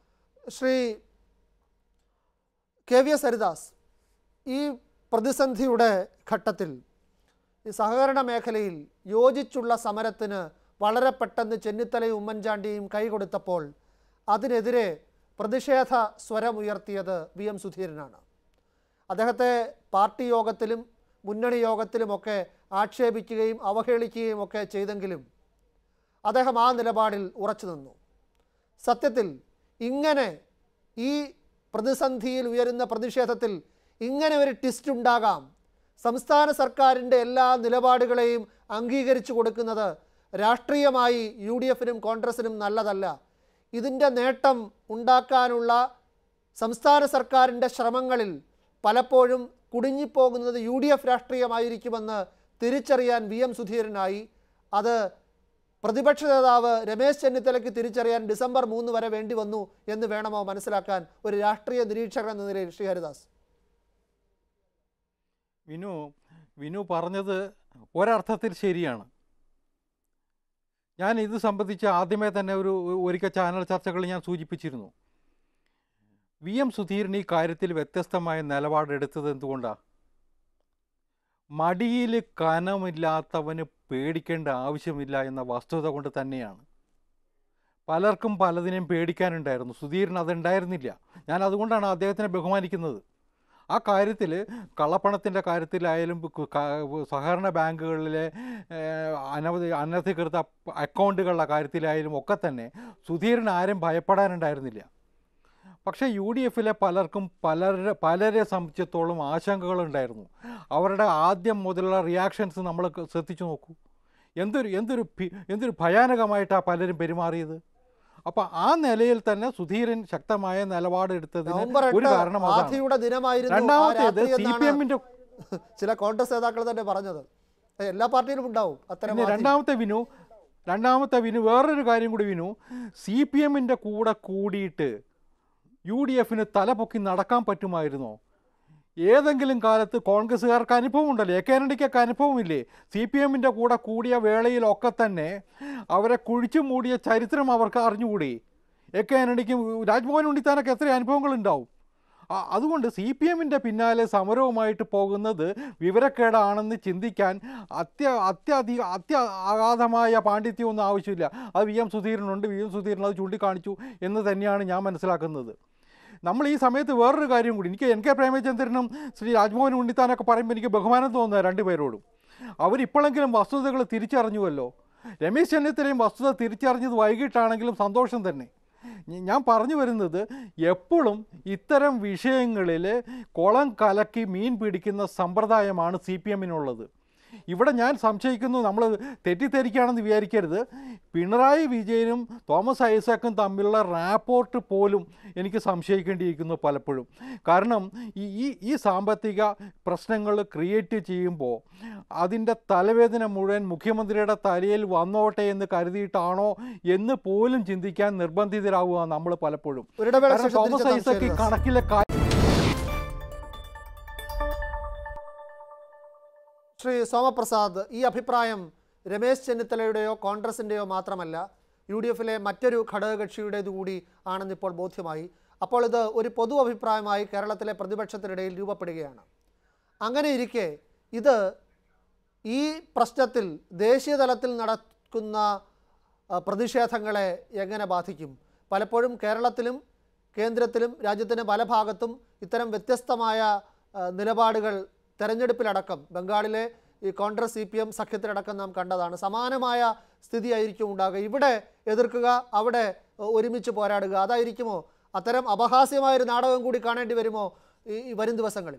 Speaker 2: Shri K V S Haridas ഈ പ്രതിസന്ധിയുടെ ഘട്ടത്തിൽ ഈ സഹകരണ മേഖലയിൽ യോജിച്ചുള്ള സമരത്തിന് വളരെ പെട്ടെന്ന് ചെന്നിത്തലയും ഉമ്മൻചാണ്ടിയും കൈകൊടുത്തപ്പോൾ അതിനെതിരെ പ്രതിഷേധ സ്വരമുയർത്തിയത് വി എം സുധീരനാണ് അദ്ദേഹത്തെ പാർട്ടി യോഗത്തിലും മുന്നണി യോഗത്തിലുമൊക്കെ ആക്ഷേപിക്കുകയും അവഹേളിക്കുകയും ഒക്കെ ചെയ്തെങ്കിലും അദ്ദേഹം ആ നിലപാടിൽ ഉറച്ചു നിന്നു സത്യത്തിൽ ഇങ്ങനെ ഈ പ്രതിസന്ധിയിൽ ഉയരുന്ന പ്രതിഷേധത്തിൽ ഇങ്ങനെ ഒരു ട്വിസ്റ്റ് ഉണ്ടാകാം സംസ്ഥാന സർക്കാരിൻ്റെ എല്ലാ നിലപാടുകളെയും അംഗീകരിച്ചു കൊടുക്കുന്നത് രാഷ്ട്രീയമായി യു ഡി എഫിനും കോൺഗ്രസിനും നല്ലതല്ല ഇതിൻ്റെ നേട്ടം ഉണ്ടാക്കാനുള്ള സംസ്ഥാന സർക്കാരിൻ്റെ ശ്രമങ്ങളിൽ പലപ്പോഴും കുടുങ്ങിപ്പോകുന്നത് യു ഡി എഫ് രാഷ്ട്രീയമായിരിക്കുമെന്ന് തിരിച്ചറിയാൻ വി എം സുധീരനായി അത് പ്രതിപക്ഷ നേതാവ് രമേശ് ചെന്നിത്തലയ്ക്ക് തിരിച്ചറിയാൻ ഡിസംബർ മൂന്ന് വരെ വേണ്ടി വന്നു എന്ന് വേണമോ മനസ്സിലാക്കാൻ ഒരു രാഷ്ട്രീയ നിരീക്ഷകൻ എന്ന നിലയിൽ ശ്രീ ഹരിദാസ്
Speaker 4: വിനു വിനു പറഞ്ഞത് ഒരർത്ഥത്തിൽ ശരിയാണ് ഞാൻ ഇത് സംബന്ധിച്ച് ആദ്യമേ തന്നെ ഒരു ഒരിക്കൽ ചാനൽ ചർച്ചകളിൽ ഞാൻ സൂചിപ്പിച്ചിരുന്നു വി എം സുധീരൻ ഈ കാര്യത്തിൽ വ്യത്യസ്തമായ നിലപാടെടുത്തത് എന്തുകൊണ്ടാണ് മടിയിൽ കനമില്ലാത്തവന് പേടിക്കേണ്ട ആവശ്യമില്ല എന്ന വസ്തുത കൊണ്ട് തന്നെയാണ് പലർക്കും പലതിനെയും പേടിക്കാനുണ്ടായിരുന്നു സുധീരൻ അതുണ്ടായിരുന്നില്ല ഞാൻ അതുകൊണ്ടാണ് അദ്ദേഹത്തിനെ ബഹുമാനിക്കുന്നത് ആ കാര്യത്തിൽ കള്ളപ്പണത്തിൻ്റെ കാര്യത്തിലായാലും കു- ക- സഹകരണ ബാങ്കുകളിലെ ഏഹ്, അനവധി അനധികൃത അക്കൗണ്ടുകളുടെ കാര്യത്തിലായാലും ഒക്കെ തന്നെ സുധീരൻ ആരും ഭയപ്പെടാനുണ്ടായിരുന്നില്ല പക്ഷേ യു ഡി എഫിലെ പലർക്കും പലരെ പലരെ സംബന്ധിച്ചിടത്തോളം ആശങ്കകളുണ്ടായിരുന്നു അവരുടെ ആദ്യം മുതലുള്ള റിയാക്ഷൻസ് നമ്മൾ ക- ശ്രദ്ധിച്ചു നോക്കൂ എന്തൊരു എന്തൊരു ഭി- എന്തൊരു ഭയാനകമായിട്ടാണ് പലരും പെരുമാറിയത് അപ്പോൾ ആ നിലയിൽ തന്നെ സുധീരൻ ശക്തമായ നിലപാടെടുത്തതിന്
Speaker 2: നവംബർ
Speaker 4: ഒരു
Speaker 2: എട്ട്
Speaker 4: കാരണം അതാണ്
Speaker 2: ആധിയുടെ ദിനമായിരുന്നു ആ
Speaker 4: രണ്ടാമത്തേത്
Speaker 2: രാത്രി
Speaker 4: സി പി
Speaker 2: എന്നാണ്
Speaker 4: എമ്മിൻ്റെ
Speaker 2: ചില കോൺഗ്രസ് നേതാക്കൾ തന്നെ പറഞ്ഞത് ഏ, എല്ലാ പാർട്ടിയിലും ഉണ്ടാവും അത്തരം
Speaker 4: പിന്നെ
Speaker 2: ആധി.
Speaker 4: രണ്ടാമത്തെ വിനു രണ്ടാമത്തെ വിനു വേറൊരു കാര്യം കൂടി വിനു സി പി എമ്മിൻ്റെ കൂടെ കൂടിയിട്ട് യു ഡി എഫിന് തലപൊക്കി നടക്കാൻ പറ്റുമായിരുന്നോ ഏതെങ്കിലും കാലത്ത് കോൺഗ്രസ്സുകാർക്ക് അനുഭവം ഉണ്ടല്ലോ എ കെ ആന്റണിക്കൊക്കെ അനുഭവമില്ലേ സി പി എമ്മിൻ്റെ കൂടെ കൂടിയ വേളയിലൊക്കെ തന്നെ അവരെ കുഴിച്ചു മൂടിയ ചരിത്രം അവർക്ക് അറിഞ്ഞുകൂടി എ കെ ആന്റണിക്കും രാജ്ഭവൻ ഉണ്ണിത്താനൊക്കെ എത്ര അനുഭവങ്ങൾ ഉണ്ടാവും ആ- അതുകൊണ്ട് സി പി എമ്മിൻ്റെ പിന്നാലെ സമരവുമായിട്ട് പോകുന്നത് വിവരക്കേടാണെന്ന് ചിന്തിക്കാൻ അത്യ അത്യധിക അത്യ അഗാധമായ പാണ്ഡിത്യമൊന്നും ആവശ്യമില്ല അത് വി എം സുധീരനുണ്ട് വി എം സുധീരൻ അത് ചൂണ്ടിക്കാണിച്ചു എന്ന് തന്നെയാണ് ഞാൻ മനസ്സിലാക്കുന്നത് നമ്മൾ ഈ സമയത്ത് വേറൊരു കാര്യം കൂടി എനിക്ക് എൻ കെ പ്രേമചന്ദ്രനും ശ്രീ രാജ്മോഹൻ ഉണ്ണിത്താനൊക്കെ പറയുമ്പോൾ എനിക്ക് ബഹുമാനം തോന്നുക രണ്ടുപേരോടും അവരിപ്പോഴെങ്കിലും വസ്തുതകൾ തിരിച്ചറിഞ്ഞുവല്ലോ രമേശ് ചെന്നിത്തലയും വസ്തുത തിരിച്ചറിഞ്ഞത് വൈകിട്ടാണെങ്കിലും സന്തോഷം തന്നെ ഞ- ഞാൻ പറഞ്ഞു വരുന്നത് എപ്പോഴും ഇത്തരം വിഷയങ്ങളിൽ കുളം കലക്കി മീൻ പിടിക്കുന്ന സമ്പ്രദായമാണ് സി പി എമ്മിനുള്ളത് ഇവിടെ ഞാൻ സംശയിക്കുന്നു നമ്മൾ തെറ്റിദ്ധരിക്കുകയാണെന്ന് വിചാരിക്കരുത് പിണറായി വിജയനും തോമസ് ഐസക്കും തമ്മിലുള്ള റാപ്പോർട്ട് പോലും എനിക്ക് സംശയിക്കേണ്ടിയിരിക്കുന്നു പലപ്പോഴും കാരണം ഈ ഈ ഈ സാമ്പത്തിക പ്രശ്നങ്ങൾ ക്രിയേറ്റ് ചെയ്യുമ്പോൾ അതിൻ്റെ തലവേദന മുഴുവൻ മുഖ്യമന്ത്രിയുടെ തലയിൽ വന്നോട്ടെ എന്ന് കരുതിയിട്ടാണോ എന്ന് പോലും ചിന്തിക്കാൻ നിർബന്ധിതരാവുക നമ്മൾ പലപ്പോഴും
Speaker 2: ഒരിടവേള
Speaker 4: കാരണം
Speaker 2: ശേഷം
Speaker 4: തോമസ്
Speaker 2: തിരിച്ചെത്താം,
Speaker 4: ഐസക്ക് ഈ
Speaker 2: ശരി,
Speaker 4: കണക്കിലെ കാ
Speaker 2: ശ്രീ സോമപ്രസാദ് ഈ അഭിപ്രായം രമേശ് ചെന്നിത്തലയുടെയോ കോൺഗ്രസിൻ്റെയോ മാത്രമല്ല യു ഡി എഫിലെ മറ്റൊരു ഘടകകക്ഷിയുടേതു കൂടി ആണെന്ന് ഇപ്പോൾ ബോധ്യമായി അപ്പോൾ ഇത് ഒരു പൊതു അഭിപ്രായമായി കേരളത്തിലെ പ്രതിപക്ഷത്തിനിടയിൽ രൂപപ്പെടുകയാണ് അങ്ങനെ ഇരിക്കെ ഇത് ഈ പ്രശ്നത്തിൽ ദേശീയ തലത്തിൽ നടക്കുന്ന ആ, പ്രതിഷേധങ്ങളെ എങ്ങനെ ബാധിക്കും പലപ്പോഴും കേരളത്തിലും കേന്ദ്രത്തിലും രാജ്യത്തിൻ്റെ പല ഭാഗത്തും ഇത്തരം വ്യത്യസ്തമായ ആ, നിലപാടുകൾ തെരഞ്ഞെടുപ്പിലടക്കം ബംഗാളിലെ ഈ കോൺഗ്രസ് സി പി എം സഖ്യത്തിലടക്കം നാം കണ്ടതാണ് സമാനമായ സ്ഥിതിയായിരിക്കും ഉണ്ടാകുക ഇവിടെ എതിർക്കുക അവിടെ ആ, ഒരുമിച്ച് പോരാടുക അതായിരിക്കുമോ അത്തരം അപഹാസ്യമായൊരു നാടകം കൂടി കാണേണ്ടി വരുമോ ഈ ഈ വരും ദിവസങ്ങളിൽ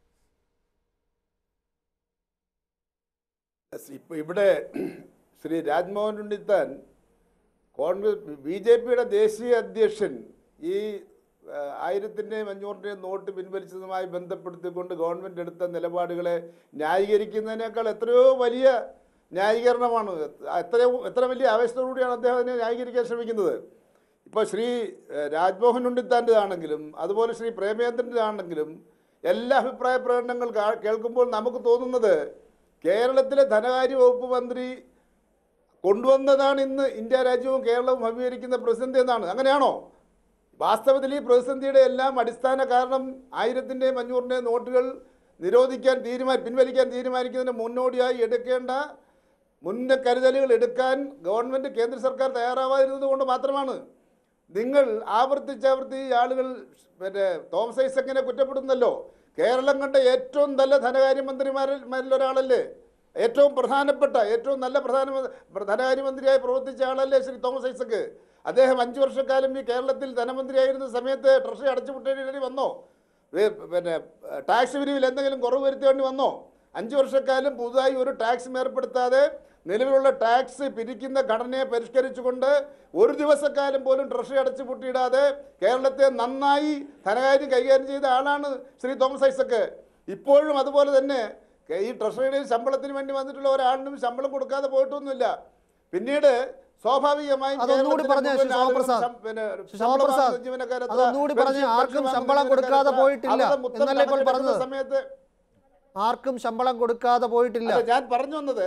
Speaker 3: ഇപ്പൊ ഇവിടെ ശ്രീ രാജ്മോഹൻ ഉണ്ണിത്താൻ കോൺഗ്രസ് ബി ജെ പിയുടെ ദേശീയ അധ്യക്ഷൻ ഈ ആ, ആയിരത്തിൻ്റെയും അഞ്ഞൂറിൻ്റെയും നോട്ട് പിൻവലിച്ചതുമായി ബന്ധപ്പെടുത്തിക്കൊണ്ട് ഗവൺമെൻറ് എടുത്ത നിലപാടുകളെ ന്യായീകരിക്കുന്നതിനേക്കാൾ എത്രയോ വലിയ ന്യായീകരണമാണ് എത്രയോ എത്ര വലിയ ആവേശത്തോടുകൂടിയാണ് അദ്ദേഹം അതിനെ ന്യായീകരിക്കാൻ ശ്രമിക്കുന്നത് ഇപ്പോൾ ശ്രീ ഏഹ്, രാജ്മോഹൻ ഉണ്ണിത്താൻ്റെതാണെങ്കിലും അതുപോലെ ശ്രീ പ്രേമേന്ദ്രൻ്റെതാണെങ്കിലും എല്ലാ അഭിപ്രായ പ്രകടനങ്ങൾ കാ- കേൾക്കുമ്പോൾ നമുക്ക് തോന്നുന്നത് കേരളത്തിലെ ധനകാര്യ വകുപ്പ് മന്ത്രി കൊണ്ടുവന്നതാണ് ഇന്ന് ഇന്ത്യ രാജ്യവും കേരളവും അഭിമുഖീകരിക്കുന്ന പ്രതിസന്ധി എന്നാണ് അങ്ങനെയാണോ വാസ്തവത്തിൽ ഈ പ്രതിസന്ധിയുടെ എല്ലാം അടിസ്ഥാന കാരണം ആയിരത്തിൻ്റെയും അഞ്ഞൂറിൻ്റെയും നോട്ടുകൾ നിരോധിക്കാൻ തീരുമാനി പിൻവലിക്കാൻ തീരുമാനിക്കുന്നതിന് മുന്നോടിയായി എടുക്കേണ്ട മുൻകരുതലുകൾ എടുക്കാൻ ഗവൺമെൻറ് കേന്ദ്ര സർക്കാർ തയ്യാറാവാതിരുന്നത് കൊണ്ട് മാത്രമാണ് നിങ്ങൾ ആവർത്തിച്ചാവർത്തി ഈ ആളുകൾ പിന്നെ തോമസ് ഐസക്കിനെ കുറ്റപ്പെടുന്നല്ലോ കേരളം കണ്ട ഏറ്റവും നല്ല ധനകാര്യമന്ത്രിമാരിൽ മാരിൽ ഒരാളല്ലേ ഏറ്റവും പ്രധാനപ്പെട്ട ഏറ്റവും നല്ല പ്രധാന ധനകാര്യമന്ത്രിയായി പ്രവർത്തിച്ച ആളല്ലേ ശ്രീ തോമസ് ഐസക്ക് അദ്ദേഹം അഞ്ചു വർഷക്കാലം ഈ കേരളത്തിൽ ധനമന്ത്രിയായിരുന്ന സമയത്ത് ട്രഷറി അടച്ചുപൂട്ടേണ്ടി വന്നോ ഏ, പിന്നെ ടാക്സ് പിരിവിൽ എന്തെങ്കിലും കുറവ് വരുത്തേണ്ടി വന്നോ അഞ്ച് വർഷക്കാലം പുതുതായി ഒരു ടാക്സും ഏർപ്പെടുത്താതെ നിലവിലുള്ള ടാക്സ് പിരിക്കുന്ന ഘടനയെ പരിഷ്കരിച്ചുകൊണ്ട് ഒരു ദിവസക്കാലം പോലും ട്രഷറി അടച്ചു പൂട്ടിയിടാതെ കേരളത്തെ നന്നായി ധനകാര്യം കൈകാര്യം ചെയ്ത ആളാണ് ശ്രീ തോമസ് ഐസക്ക് ഇപ്പോഴും അതുപോലെ തന്നെ കെ- ഈ ട്രഷറിയുടെ ശമ്പളത്തിന് വേണ്ടി വന്നിട്ടുള്ള ഒരാളിനും ശമ്പളം കൊടുക്കാതെ പോയിട്ടൊന്നുമില്ല പിന്നീട് സ്വാഭാവികമായും
Speaker 2: അതൊന്നുകൂടി
Speaker 3: കേരളത്തിലെ
Speaker 2: പറഞ്ഞേ,
Speaker 3: മുഴുവൻ
Speaker 2: ശ്രീ
Speaker 3: ആളുകളും
Speaker 2: ശോഭപ്രസാദ്.
Speaker 3: ശം- പിന്നെ
Speaker 2: ശ്രീ
Speaker 3: ശമ്പളം
Speaker 2: ശോഭപ്രസാദ്,
Speaker 3: വാങ്ങുന്ന ജീവനക്കാരെത്ര,
Speaker 2: അതൊന്നുകൂടി പറഞ്ഞേ,
Speaker 3: പെൻഷൻ-
Speaker 2: ആർക്കും
Speaker 3: പെൻഷൻ
Speaker 2: ശമ്പളം
Speaker 3: വാങ്ങുന്ന
Speaker 2: കൊടുക്കാതെ
Speaker 3: ജീവനക്കാരെത്ര,
Speaker 2: പോയിട്ടില്ല
Speaker 3: അവരുടെ മൊത്തം
Speaker 2: എന്നല്ലേ ഇപ്പോൾ
Speaker 3: കണക്കെടുക്കുന്ന
Speaker 2: പറഞ്ഞത്?
Speaker 3: സമയത്ത്
Speaker 2: ആർക്കും ശമ്പളം കൊടുക്കാതെ പോയിട്ടില്ല
Speaker 3: അല്ല ഞാൻ പറഞ്ഞു വന്നത്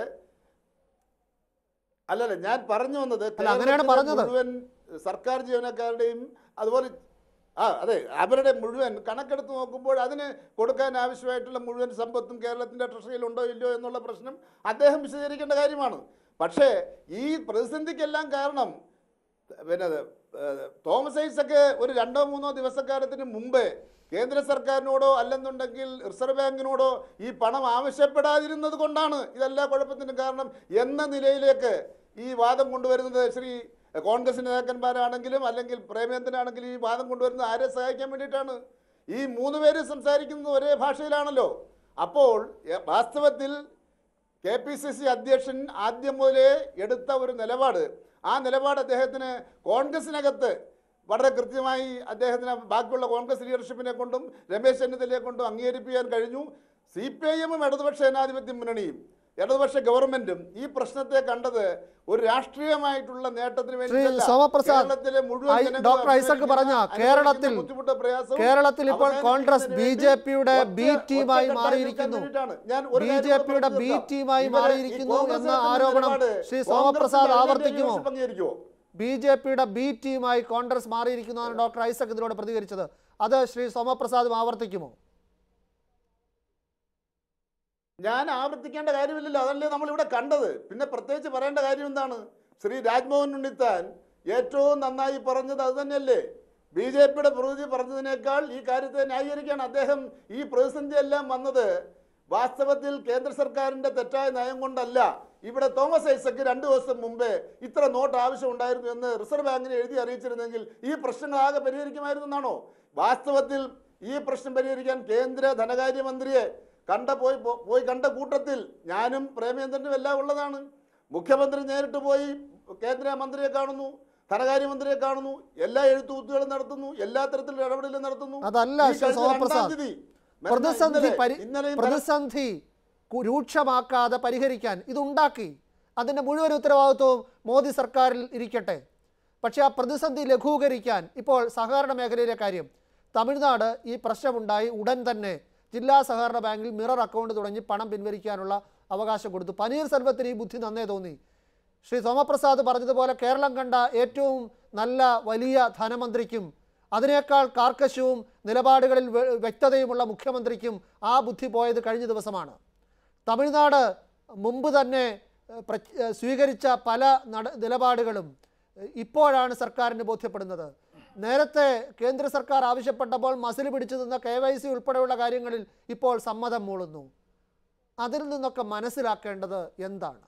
Speaker 3: അല്ലല്ല ഞാൻ പറഞ്ഞു വന്നത്
Speaker 2: അല്ല, അങ്ങനെയാണ്
Speaker 3: കേരളത്തിലെ
Speaker 2: പറഞ്ഞത്.
Speaker 3: മുഴുവൻ സർക്കാർ ജീവനക്കാരുടെയും അതുപോലെ ആ അതെ അവരുടെ മുഴുവൻ കണക്കെടുത്ത് നോക്കുമ്പോൾ അതിന് കൊടുക്കാൻ ആവശ്യമായിട്ടുള്ള മുഴുവൻ സമ്പത്തും കേരളത്തിൻ്റെ ട്രഷറിയിൽ ഉണ്ടോ ഇല്ലയോ എന്നുള്ള പ്രശ്നം അദ്ദേഹം വിശദീകരിക്കേണ്ട കാര്യമാണ് പക്ഷേ ഈ പ്രതിസന്ധിക്കെല്ലാം കാരണം പിന്നെ ഏഹ്, തോമസ് ഐസക്ക് ഒരു രണ്ടോ മൂന്നോ ദിവസക്കാലത്തിന് മുമ്പ് കേന്ദ്ര സർക്കാരിനോടോ അല്ലെന്നുണ്ടെങ്കിൽ റിസർവ് ബാങ്കിനോടോ ഈ പണം ആവശ്യപ്പെടാതിരുന്നത് കൊണ്ടാണ് ഇതെല്ലാ കുഴപ്പത്തിനും കാരണം എന്ന നിലയിലേക്ക് ഈ വാദം കൊണ്ടുവരുന്നത് ശ്രീ കോൺഗ്രസ് നേതാക്കന്മാരാണെങ്കിലും അല്ലെങ്കിൽ പ്രേമേന്ദ്രനാണെങ്കിലും ഈ വാദം കൊണ്ടുവരുന്നത് ആരെ സഹായിക്കാൻ വേണ്ടിയിട്ടാണ് ഈ മൂന്ന് പേര് സംസാരിക്കുന്നത് ഒരേ ഭാഷയിലാണല്ലോ അപ്പോൾ എ- വാസ്തവത്തിൽ കെ പി സി സി അധ്യക്ഷൻ ആദ്യം മുതലേ എടുത്ത ഒരു നിലപാട് ആ നിലപാട് അദ്ദേഹത്തിന് കോൺഗ്രസിനകത്ത് വളരെ കൃത്യമായി അദ്ദേഹത്തിന് ബാക്കിയുള്ള കോൺഗ്രസ് ലീഡർഷിപ്പിനെ കൊണ്ടും രമേശ് ചെന്നിത്തലയെ കൊണ്ടും അംഗീകരിപ്പിക്കാൻ കഴിഞ്ഞു സി പി ഐ എമ്മും ഇടതുപക്ഷ ജനാധിപത്യ മുന്നണിയും ഇടതുപക്ഷ ഗവൺമെന്റും ഈ പ്രശ്നത്തെ കണ്ടത് ഒരു രാഷ്ട്രീയമായിട്ടുള്ള നേട്ടത്തിന് വേണ്ടിയല്ല.
Speaker 2: സോമപ്രസാദ്,
Speaker 3: കേരളത്തിലെ മുഴുവൻ
Speaker 2: ഐ-
Speaker 3: ജനങ്ങളും
Speaker 2: ഡോക്ടർ ഐസക്
Speaker 3: അനുഭവിക്കുന്ന-
Speaker 2: പറഞ്ഞ
Speaker 3: അനുഭവിക്കുന്ന
Speaker 2: കേരളത്തിൽ-
Speaker 3: ബുദ്ധിമുട്ടും പ്രയാസവും
Speaker 2: കേരളത്തിൽ ഇപ്പോൾ
Speaker 3: അവസാനിപ്പിക്കുന്നതിന്
Speaker 2: കോൺഗ്രസ് ബി
Speaker 3: വേണ്ടി
Speaker 2: ജെ പിയുടെ
Speaker 3: ഒറ്റ-
Speaker 2: ബി ടീമായി
Speaker 3: ഒറ്റക്കെട്ടായി
Speaker 2: മാറിയിരിക്കുന്നു
Speaker 3: നിൽക്കാൻ വേണ്ടിയിട്ടാണ്. ഞാൻ ഒരു
Speaker 2: ബി
Speaker 3: കാര്യം
Speaker 2: ജെ
Speaker 3: കൂടെ
Speaker 2: പിയുടെ
Speaker 3: പറഞ്ഞു
Speaker 2: ബി
Speaker 3: തീർക്കാം.
Speaker 2: ടീമായി
Speaker 3: ഇവരെ ഈ
Speaker 2: മാറിയിരിക്കുന്നു
Speaker 3: കോൺഗ്രസ്
Speaker 2: എന്ന
Speaker 3: എടുക്കുന്ന
Speaker 2: ആരോപണം
Speaker 3: നിലപാട്
Speaker 2: ശ്രീ
Speaker 3: കോൺഗ്രസിന്റെ
Speaker 2: സോമപ്രസാദ്
Speaker 3: ഐഡന്റിറ്റി
Speaker 2: ആവർത്തിക്കുമോ
Speaker 3: ലീഡർഷിപ്പ് അംഗീകരിക്കുമോ?
Speaker 2: ബി ജെ പിയുടെ ബി ടീമായി കോൺഗ്രസ് മാറിയിരിക്കുന്നതാണ് ഡോക്ടർ ഐസക് ഇതിലൂടെ പ്രതികരിച്ചത് അത് ശ്രീ സോമപ്രസാദും ആവർത്തിക്കുമോ
Speaker 3: ഞാൻ ആവർത്തിക്കേണ്ട കാര്യമില്ലല്ലോ അതല്ലേ നമ്മൾ ഇവിടെ കണ്ടത് പിന്നെ പ്രത്യേകിച്ച് പറയേണ്ട കാര്യം എന്താണ് ശ്രീ രാജ്മോഹൻ ഉണ്ണിത്താൻ ഏറ്റവും നന്നായി പറഞ്ഞത് അത് തന്നെയല്ലേ ബി ജെ പിയുടെ പ്രതിനിധി പറഞ്ഞതിനേക്കാൾ ഈ കാര്യത്തെ ന്യായീകരിക്കുകയാണ് അദ്ദേഹം ഈ പ്രതിസന്ധി എല്ലാം വന്നത് വാസ്തവത്തിൽ കേന്ദ്ര സർക്കാരിന്റെ തെറ്റായ നയം കൊണ്ടല്ല ഇവിടെ തോമസ് ഐസക്ക് രണ്ടു ദിവസം മുമ്പേ ഇത്ര നോട്ട് ആവശ്യമുണ്ടായിരുന്നു എന്ന് റിസർവ് ബാങ്കിനെ എഴുതി അറിയിച്ചിരുന്നെങ്കിൽ ഈ പ്രശ്നങ്ങൾ ആകെ പരിഹരിക്കുമായിരുന്നു എന്നാണോ വാസ്തവത്തിൽ ഈ പ്രശ്നം പരിഹരിക്കാൻ കേന്ദ്ര ധനകാര്യമന്ത്രിയെ കണ്ട പോയി പോ- പോയി കണ്ട കൂട്ടത്തിൽ ഞാനും പ്രേമേന്ദ്രനും എല്ലാം ഉള്ളതാണ് മുഖ്യമന്ത്രി നേരിട്ട് പോയി കേന്ദ്ര മന്ത്രിയെ കാണുന്നു ധനകാര്യമന്ത്രിയെ കാണുന്നു എല്ലാ എഴുത്തുകുത്തുകളും നടത്തുന്നു എല്ലാ തരത്തിലുള്ള ഇടപെടലും നടത്തുന്നു
Speaker 2: അതല്ല
Speaker 3: ഈ
Speaker 2: ശ്രീ
Speaker 3: കഴിഞ്ഞ
Speaker 2: സോമപ്രസാദ്.
Speaker 3: രണ്ടാം തീയതി, മറ്റന്നാ
Speaker 2: പ്രതിസന്ധി
Speaker 3: ഇന്നലെ-
Speaker 2: പരി
Speaker 3: ഇന്നലെയും
Speaker 2: പ്രതിസന്ധി കു- രൂക്ഷമാക്കാതെ പരിഹരിക്കാൻ ഇതുണ്ടാക്കി അതിൻ്റെ മുഴുവൻ ഉത്തരവാദിത്വവും മോദി സർക്കാരിൽ ഇരിക്കട്ടെ പക്ഷേ ആ പ്രതിസന്ധി ലഘൂകരിക്കാൻ ഇപ്പോൾ സഹകരണ മേഖലയിലെ കാര്യം തമിഴ്നാട് ഈ പ്രശ്നമുണ്ടായി ഉടൻ തന്നെ ജില്ലാ സഹകരണ ബാങ്കിൽ മിറർ അക്കൗണ്ട് തുടങ്ങി പണം പിൻവലിക്കാനുള്ള അവകാശം കൊടുത്തു പനീർ സെൽവത്തിന് ഈ ബുദ്ധി നന്നേ തോന്നി ശ്രീ സോമപ്രസാദ് പറഞ്ഞതുപോലെ കേരളം കണ്ട ഏറ്റവും നല്ല വലിയ ധനമന്ത്രിക്കും അതിനേക്കാൾ കാർക്കശ്യവും നിലപാടുകളിൽ വ്യ- വ്യക്തതയുമുള്ള മുഖ്യമന്ത്രിക്കും ആ ബുദ്ധി പോയത് കഴിഞ്ഞ ദിവസമാണ് തമിഴ്നാട് മുമ്പ് തന്നെ ഏഹ്, പ്ര- ഏഹ്, സ്വീകരിച്ച പല നട നിലപാടുകളും ഏഹ്, ഇപ്പോഴാണ് സർക്കാരിന് ബോധ്യപ്പെടുന്നത് നേരത്തെ കേന്ദ്ര സർക്കാർ ആവശ്യപ്പെട്ടപ്പോൾ മസിൽ പിടിച്ചു നിന്ന കെ വൈ സി ഉൾപ്പെടെയുള്ള കാര്യങ്ങളിൽ ഇപ്പോൾ സമ്മതം മൂളുന്നു അതിൽ നിന്നൊക്കെ മനസ്സിലാക്കേണ്ടത് എന്താണ്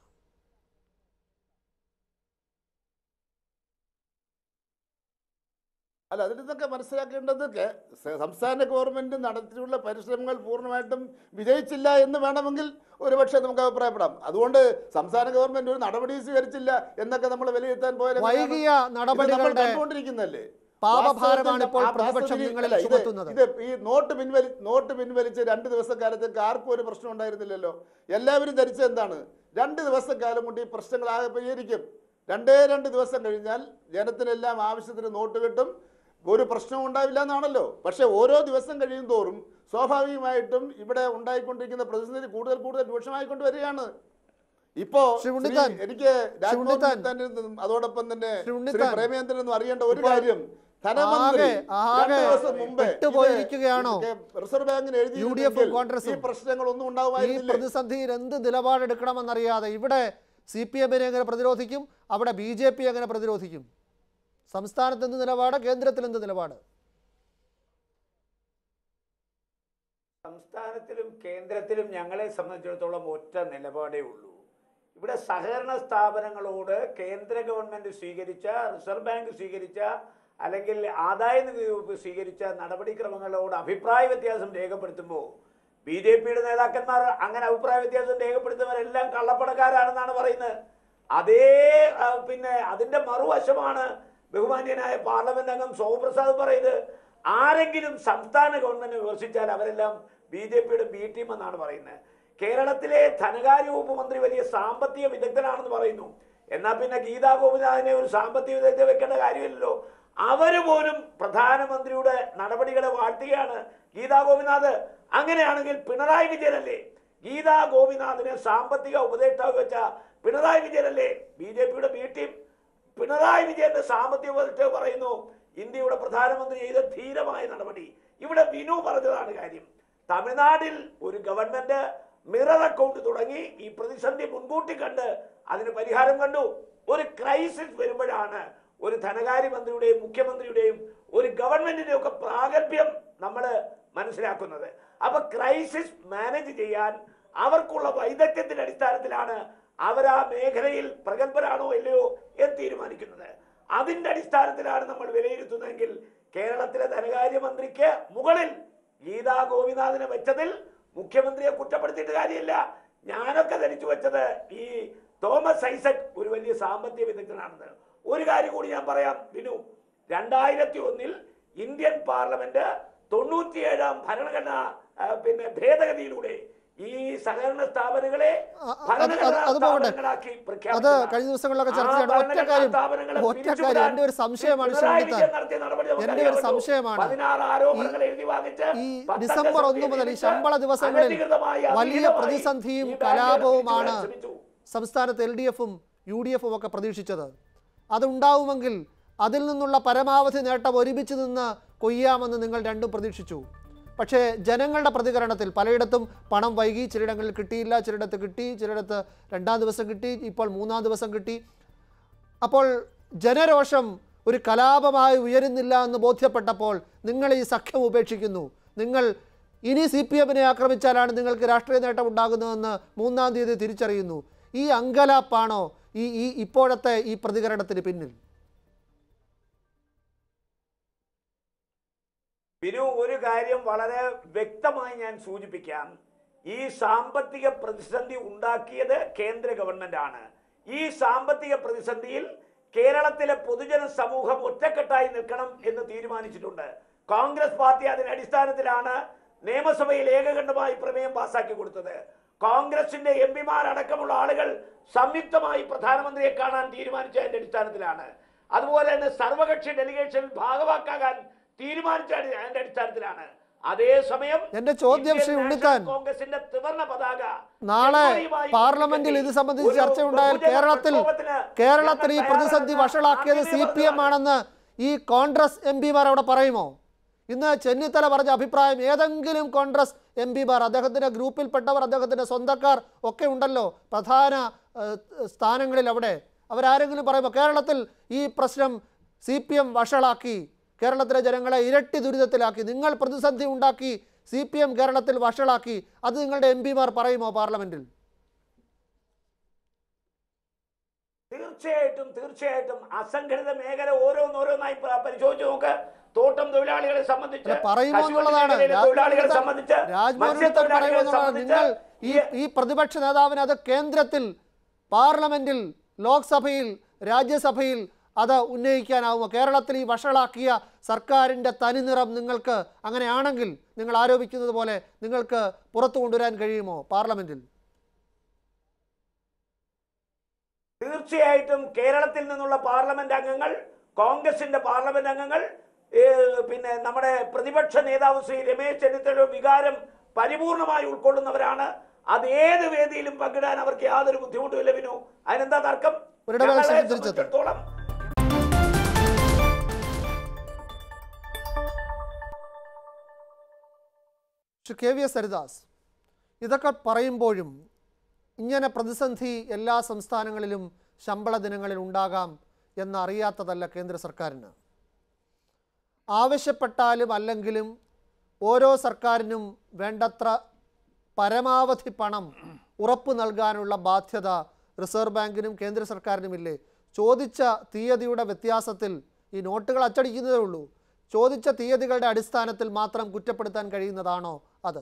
Speaker 3: അല്ല അതിൽ നിന്നൊക്കെ മനസ്സിലാക്കേണ്ടത് കേ- സ- സംസ്ഥാന ഗവൺമെന്റ് നടത്തിയിട്ടുള്ള പരിശ്രമങ്ങൾ പൂർണ്ണമായിട്ടും വിജയിച്ചില്ല എന്ന് വേണമെങ്കിൽ ഒരുപക്ഷെ നമുക്ക് അഭിപ്രായപ്പെടാം അതുകൊണ്ട് സംസ്ഥാന ഗവൺമെന്റ് ഒരു നടപടി സ്വീകരിച്ചില്ല എന്നൊക്കെ നമ്മൾ വിലയിരുത്താൻ പോയാൽ
Speaker 2: വൈകിയ നടപടികളുടെ
Speaker 3: കണ്ടുകൊണ്ടിരിക്കുന്നല്ലേ
Speaker 2: പാപഭാരമാണ് ഇപ്പോൾ
Speaker 3: ആ
Speaker 2: പ്രതിപക്ഷം
Speaker 3: വാസ്തവത്തിൽ
Speaker 2: നിങ്ങളിൽ
Speaker 3: അല്ല, ഇത്
Speaker 2: ചുമത്തുന്നത്.
Speaker 3: ഇത് ഈ നോട്ട് പിൻവലി നോട്ട് പിൻവലിച്ച് രണ്ട് ദിവസക്കാലത്തേക്ക് ആർക്കും ഒരു പ്രശ്നം ഉണ്ടായിരുന്നില്ലല്ലോ എല്ലാവരും ധരിച്ചത് എന്താണ് രണ്ട് ദിവസക്കാലം കൊണ്ട് ഈ പ്രശ്നങ്ങൾ ആകെ പരിഹരിക്കും രണ്ടേ രണ്ട് ദിവസം കഴിഞ്ഞാൽ ജനത്തിനെല്ലാം ആവശ്യത്തിന് നോട്ട് കിട്ടും ഒരു പ്രശ്നവും ഉണ്ടാവില്ല എന്നാണല്ലോ പക്ഷെ ഓരോ ദിവസം കഴിയും തോറും സ്വാഭാവികമായിട്ടും ഇവിടെ ഉണ്ടായിക്കൊണ്ടിരിക്കുന്ന പ്രതിസന്ധി കൂടുതൽ കൂടുതൽ രൂക്ഷമായിക്കൊണ്ട് വരികയാണ് ഇപ്പോ
Speaker 2: ശ്രീ ഉണ്ണിത്താൻ,
Speaker 3: ശ്രീ- എനിക്ക് രാജ്മോഹൻ
Speaker 2: ഉണ്ണിത്താൻ,
Speaker 3: ഉണ്ണിത്താനിൽ നിന്നും അതോടൊപ്പം തന്നെ
Speaker 2: ശ്രീ
Speaker 3: ശ്രീ
Speaker 2: ഉണ്ണിത്താൻ,
Speaker 3: പ്രേമേന്ദ്രനും അറിയേണ്ട ഒരു
Speaker 2: ഇപ്പോൾ
Speaker 3: കാര്യം ധനമന്ത്രി
Speaker 2: ആകെ- ആകെ
Speaker 3: രണ്ട് ദിവസം മുമ്പേ ഇത്
Speaker 2: പെട്ടുപോയിരിക്കുകയാണോ?
Speaker 3: ഇത് റിസർവ് ബാങ്കിന് എഴുതി
Speaker 2: യു ഡി എഫും കോൺഗ്രസും
Speaker 3: ഈ പ്രശ്നങ്ങളൊന്നും
Speaker 2: ഈ
Speaker 3: ഉണ്ടാവുമായിരുന്നില്ല
Speaker 2: പ്രതിസന്ധിയിൽ എന്ത് നിലപാടെടുക്കണമെന്നറിയാതെ ഇവിടെ സി പി എമ്മിനെ എങ്ങനെ പ്രതിരോധിക്കും അവിടെ ബി ജെ പി എങ്ങനെ പ്രതിരോധിക്കും സംസ്ഥാനത്ത് എന്ത് നിലപാട് കേന്ദ്രത്തിൽ എന്ത് നിലപാട്
Speaker 5: സംസ്ഥാനത്തിലും കേന്ദ്രത്തിലും ഞങ്ങളെ സംബന്ധിച്ചിടത്തോളം ഒറ്റ നിലപാടേ ഉള്ളൂ ഇവിടെ സഹകരണ സ്ഥാപനങ്ങളോട് കേന്ദ്ര ഗവൺമെന്റ് സ്വീകരിച്ച റിസർവ് ബാങ്ക് സ്വീകരിച്ച അല്ലെങ്കിൽ ആദായ നികുതി വകുപ്പ് സ്വീകരിച്ച നടപടിക്രമങ്ങളോട് അഭിപ്രായ വ്യത്യാസം രേഖപ്പെടുത്തുമ്പോൾ ബി ജെ പിയുടെ നേതാക്കന്മാർ അങ്ങനെ അഭിപ്രായ വ്യത്യാസം രേഖപ്പെടുത്തുന്നവരെല്ലാം കള്ളപ്പണക്കാരാണെന്നാണ് പറയുന്നത് അതേ ആ, പിന്നെ അതിന്റെ മറുവശമാണ് ബഹുമാന്യനായ പാർലമെന്റ് അംഗം സോമപ്രസാദ് പറയുന്നത് ആരെങ്കിലും സംസ്ഥാന ഗവൺമെന്റ് വിമർശിച്ചാൽ അവരെല്ലാം ബി ജെ പിയുടെ ബി ടീം എന്നാണ് പറയുന്നത് കേരളത്തിലെ ധനകാര്യ വകുപ്പ് മന്ത്രി വലിയ സാമ്പത്തിക വിദഗ്ധനാണെന്ന് പറയുന്നു എന്നാൽ പിന്നെ ഗീതാ ഗോപിനാഥിനെ ഒരു സാമ്പത്തിക വിദഗ്ധ വെക്കേണ്ട കാര്യമില്ലല്ലോ അവര് പോലും പ്രധാനമന്ത്രിയുടെ നടപടികളെ വാഴ്ത്തുകയാണ് ഗീതാ ഗോപിനാഥ് അങ്ങനെയാണെങ്കിൽ പിണറായി വിജയനല്ലേ ഗീതാ ഗോപിനാഥിനെ സാമ്പത്തിക ഉപദേഷ്ടാവ് വെച്ച പിണറായി വിജയനല്ലേ ബി ജെ പിയുടെ ബി ടീം പിണറായി വിജയന്റെ സാമ്പത്തിക ഉപദേഷ്ടാവ് പറയുന്നു ഇന്ത്യയുടെ പ്രധാനമന്ത്രി ചെയ്ത ധീരമായ നടപടി ഇവിടെ വിനു പറഞ്ഞതാണ് കാര്യം തമിഴ്നാട്ടിൽ ഒരു ഗവൺമെന്റ് മിറർ അക്കൗണ്ട് തുടങ്ങി ഈ പ്രതിസന്ധി മുൻകൂട്ടി കണ്ട് അതിന് പരിഹാരം കണ്ടു ഒരു ക്രൈസിസ് വരുമ്പോഴാണ് ഒരു ധനകാര്യമന്ത്രിയുടെയും മുഖ്യമന്ത്രിയുടെയും ഒരു ഗവൺമെന്റിന്റെയും ഒക്കെ പ്രാഗൽഭ്യം നമ്മൾ മനസ്സിലാക്കുന്നത് അപ്പൊ ക്രൈസിസ് മാനേജ് ചെയ്യാൻ അവർക്കുള്ള വൈദഗ്ധ്യത്തിന്റെ അടിസ്ഥാനത്തിലാണ് അവർ ആ മേഖലയിൽ പ്രഗത്ഭരാണോ ഇല്ലയോ എന്ന് തീരുമാനിക്കുന്നത് അതിന്റെ അടിസ്ഥാനത്തിലാണ് നമ്മൾ വിലയിരുത്തുന്നതെങ്കിൽ കേരളത്തിലെ ധനകാര്യമന്ത്രിക്ക് മുകളിൽ ഗീതാ ഗോപിനാഥിനെ വെച്ചതിൽ മുഖ്യമന്ത്രിയെ കുറ്റപ്പെടുത്തിയിട്ട് കാര്യമില്ല ഞാനൊക്കെ ധരിച്ചു വെച്ചത് ഈ തോമസ് ഐസക് ഒരു വലിയ സാമ്പത്തിക വിദഗ്ധനാണെന്ന് ഒരു കാര്യം കൂടി ഞാൻ പറയാം വിനു രണ്ടായിരത്തി ഒന്നിൽ ഇന്ത്യൻ പാർലമെന്റ് തൊണ്ണൂറ്റിയേഴാം ഭരണഘടന ആ, പിന്നെ ഭേദഗതിയിലൂടെ ഈ സഹകരണ സ്ഥാപനങ്ങളെ
Speaker 2: ആ, അത്
Speaker 5: ഭരണഘടനാ
Speaker 2: അത് പോകട്ടെ.
Speaker 5: സ്ഥാപനങ്ങളാക്കി
Speaker 2: അത്
Speaker 5: പ്രഖ്യാപിച്ചതാണ്.
Speaker 2: കഴിഞ്ഞ ദിവസങ്ങളിലൊക്കെ
Speaker 5: ആ
Speaker 2: ചർച്ച ചെയ്യണം ഒറ്റ
Speaker 5: ഭരണഘടനാ
Speaker 2: കാര്യം
Speaker 5: സ്ഥാപനങ്ങളെ
Speaker 2: ഒറ്റ
Speaker 5: പിരിച്ചുവിടാൻ
Speaker 2: കാര്യം എൻ്റെ ഒരു സംശയമാണ് ശ്രീ
Speaker 5: പിണറായി
Speaker 2: ഉണ്ണിത്താൻ
Speaker 5: വിജയൻ നടത്തിയ നടപടി
Speaker 2: എൻ്റെ ഒരു
Speaker 5: നമുക്കറിയാമല്ലോ.
Speaker 2: സംശയമാണ്
Speaker 5: പതിനാറ് ആരോപണങ്ങൾ എഴുതി വാങ്ങിച്ച്
Speaker 2: ഈ
Speaker 5: പത്തൊക്കെ
Speaker 2: ഡിസംബർ ഒന്ന്
Speaker 5: സമിതിയെ
Speaker 2: മുതൽ ഈ
Speaker 5: നിയമിച്ച്
Speaker 2: ശമ്പള ദിവസങ്ങളിൽ
Speaker 5: അനധികൃതമായി,
Speaker 2: വലിയ
Speaker 5: അധികമായി
Speaker 2: പ്രതിസന്ധിയും
Speaker 5: ഈ ബാങ്കുകളെ
Speaker 2: കലാപവുമാണ്
Speaker 5: പിരിച്ചുവിടാൻ ശ്രമിച്ചു.
Speaker 2: സംസ്ഥാനത്ത് എൽ ഡി എഫും യു ഡി എഫും ഒക്കെ പ്രതീക്ഷിച്ചത് അതുണ്ടാവുമെങ്കിൽ അതിൽ നിന്നുള്ള പരമാവധി നേട്ടം ഒരുമിച്ച് നിന്ന് കൊയ്യാമെന്ന് നിങ്ങൾ രണ്ടും പ്രതീക്ഷിച്ചു പക്ഷേ ജനങ്ങളുടെ പ്രതികരണത്തിൽ പലയിടത്തും പണം വൈകി ചിലയിടങ്ങളിൽ കിട്ടിയില്ല ചിലയിടത്ത് കിട്ടി ചിലയിടത്ത് രണ്ടാം ദിവസം കിട്ടി ഇപ്പോൾ മൂന്നാം ദിവസം കിട്ടി അപ്പോൾ ജനരോഷം ഒരു കലാപമായി ഉയരുന്നില്ല എന്ന് ബോധ്യപ്പെട്ടപ്പോൾ നിങ്ങൾ ഈ സഖ്യം ഉപേക്ഷിക്കുന്നു നിങ്ങൾ ഇനി സി പി എമ്മിനെ ആക്രമിച്ചാലാണ് നിങ്ങൾക്ക് രാഷ്ട്രീയ നേട്ടം ഉണ്ടാകുന്നതെന്ന് മൂന്നാം തീയതി തിരിച്ചറിയുന്നു ഈ അങ്കലാപ്പാണോ ഈ ഈ ഇപ്പോഴത്തെ ഈ പ്രതികരണത്തിന് പിന്നിൽ
Speaker 5: ബിനു ഒരു കാര്യം വളരെ വ്യക്തമായി ഞാൻ സൂചിപ്പിക്കാം ഈ സാമ്പത്തിക പ്രതിസന്ധി ഉണ്ടാക്കിയത് കേന്ദ്ര ഗവൺമെന്റ് ആണ് ഈ സാമ്പത്തിക പ്രതിസന്ധിയിൽ കേരളത്തിലെ പൊതുജന സമൂഹം ഒറ്റക്കെട്ടായി നിൽക്കണം എന്ന് തീരുമാനിച്ചിട്ടുണ്ട് കോൺഗ്രസ് പാർട്ടി അതിന്റെ അടിസ്ഥാനത്തിലാണ് നിയമസഭയിൽ ഏകകണ്ഠമായി പ്രമേയം പാസാക്കി കൊടുത്തത് കോൺഗ്രസിന്റെ എം പിമാരടക്കമുള്ള ആളുകൾ സംയുക്തമായി പ്രധാനമന്ത്രിയെ കാണാൻ തീരുമാനിച്ചതിന്റെ അടിസ്ഥാനത്തിലാണ് അതുപോലെ തന്നെ സർവകക്ഷി ഡെലിഗേഷനിൽ ഭാഗവാക്കാകാൻ തീരുമാനിച്ച അടി- അതിന്റെ അടിസ്ഥാനത്തിലാണ് അതേസമയം
Speaker 2: എന്റെ ചോദ്യം
Speaker 5: ഇന്ത്യൻ
Speaker 2: ശ്രീ
Speaker 5: നാഷണൽ
Speaker 2: ഉണ്ണിത്താൻ,
Speaker 5: കോൺഗ്രസിന്റെ ത്രിവർണ്ണ പതാക
Speaker 2: നാളെ
Speaker 5: ചെങ്കോലുമായി
Speaker 2: പാർലമെന്റിൽ ഇത് സംബന്ധിച്ച്
Speaker 5: ഒരു
Speaker 2: ചർച്ച ഉണ്ടായാൽ
Speaker 5: ബഹുജന
Speaker 2: കേരളത്തിൽ
Speaker 5: പ്രക്ഷോഭത്തിന്
Speaker 2: കേരളത്തിൽ ഈ
Speaker 5: ഞങ്ങൾ
Speaker 2: പ്രതിസന്ധി
Speaker 5: തയ്യാറാണെന്ന്
Speaker 2: വഷളാക്കിയത് സി
Speaker 5: ആദ്യമേ
Speaker 2: പി എം ആണെന്ന് ഈ കോൺഗ്രസ് എം പിമാർ അവിടെ പറയുമോ ഇന്ന് ചെന്നിത്തല പറഞ്ഞ അഭിപ്രായം ഏതെങ്കിലും കോൺഗ്രസ് എം പിമാർ അദ്ദേഹത്തിൻ്റെ ഗ്രൂപ്പിൽപ്പെട്ടവർ അദ്ദേഹത്തിൻ്റെ സ്വന്തക്കാർ ഒക്കെ ഉണ്ടല്ലോ പ്രധാന ഏഹ്, സ്ഥാനങ്ങളിൽ അവിടെ അവരാരെങ്കിലും പറയുമ്പോൾ കേരളത്തിൽ ഈ പ്രശ്നം സി പി എം വഷളാക്കി കേരളത്തിലെ ജനങ്ങളെ ഇരട്ടി ദുരിതത്തിലാക്കി നിങ്ങൾ പ്രതിസന്ധി ഉണ്ടാക്കി സി പി എം കേരളത്തിൽ വഷളാക്കി അത് നിങ്ങളുടെ എം പിമാർ പറയുമോ പാർലമെന്റിൽ
Speaker 5: തീർച്ചയായിട്ടും തീർച്ചയായിട്ടും അസംഘടിത മേഖല ഓരോന്നോരോന്നായി പ- പരിശോധിച്ച് നോക്ക് തോട്ടം തൊഴിലാളികളെ സംബന്ധിച്ച്
Speaker 2: അല്ല, പറയുമോ
Speaker 5: കശുവണ്ടി
Speaker 2: എന്നുള്ളതാണ്
Speaker 5: മേഖലയിലെ തൊഴിലാളികളെ
Speaker 2: രാജ്മോഹൻ
Speaker 5: സംബന്ധിച്ച്
Speaker 2: രാജ്മോഹൻ പറയുമോ
Speaker 5: മത്സ്യത്തൊഴിലാളികളെ
Speaker 2: എന്നുള്ളതാണ് നിങ്ങൾ
Speaker 5: സംബന്ധിച്ച്
Speaker 2: ഈ ഈ പ്രതിപക്ഷ നേതാവിന് അത് കേന്ദ്രത്തിൽ പാർലമെന്റിൽ ലോക്സഭയിൽ രാജ്യസഭയിൽ അത് ഉന്നയിക്കാനാവുമോ കേരളത്തിൽ ഈ വഷളാക്കിയ സർക്കാരിൻ്റെ തനിനിറം നിങ്ങൾക്ക് അങ്ങനെയാണെങ്കിൽ നിങ്ങൾ ആരോപിക്കുന്നത് പോലെ നിങ്ങൾക്ക് പുറത്തു കൊണ്ടുവരാൻ കഴിയുമോ പാർലമെന്റിൽ
Speaker 5: തീർച്ചയായിട്ടും കേരളത്തിൽ നിന്നുള്ള പാർലമെന്റ് അംഗങ്ങൾ കോൺഗ്രസിന്റെ പാർലമെന്റ് അംഗങ്ങൾ ഏ, പിന്നെ നമ്മുടെ പ്രതിപക്ഷ നേതാവ് ശ്രീ രമേശ് ചെന്നിത്തലയുടെ വികാരം പരിപൂർണമായി ഉൾക്കൊള്ളുന്നവരാണ് അത് ഏത് വേദിയിലും പങ്കിടാൻ അവർക്ക് യാതൊരു ബുദ്ധിമുട്ടുമില്ല വിനു അതിനെന്താ തർക്കം
Speaker 2: ഒരിടവേള
Speaker 5: ഞങ്ങളെ
Speaker 2: ശേഷം തിരിച്ചെത്താം.
Speaker 5: സംബന്ധിച്ചിടത്തോളം
Speaker 2: Shri K V S Haridas ഇതൊക്കെ പറയുമ്പോഴും ഇങ്ങനെ പ്രതിസന്ധി എല്ലാ സംസ്ഥാനങ്ങളിലും ശമ്പള ദിനങ്ങളിൽ ഉണ്ടാകാം എന്നറിയാത്തതല്ല കേന്ദ്ര സർക്കാരിന് ആവശ്യപ്പെട്ടാലും അല്ലെങ്കിലും ഓരോ സർക്കാരിനും വേണ്ടത്ര പരമാവധി പണം ഉറപ്പ് നൽകാനുള്ള ബാധ്യത റിസർവ് ബാങ്കിനും കേന്ദ്ര സർക്കാരിനുമില്ലേ ചോദിച്ച തീയതിയുടെ വ്യത്യാസത്തിൽ ഈ നോട്ടുകൾ അച്ചടിക്കുന്നതേ ഉള്ളൂ ചോദിച്ച തീയതികളുടെ അടിസ്ഥാനത്തിൽ മാത്രം കുറ്റപ്പെടുത്താൻ കഴിയുന്നതാണോ അത്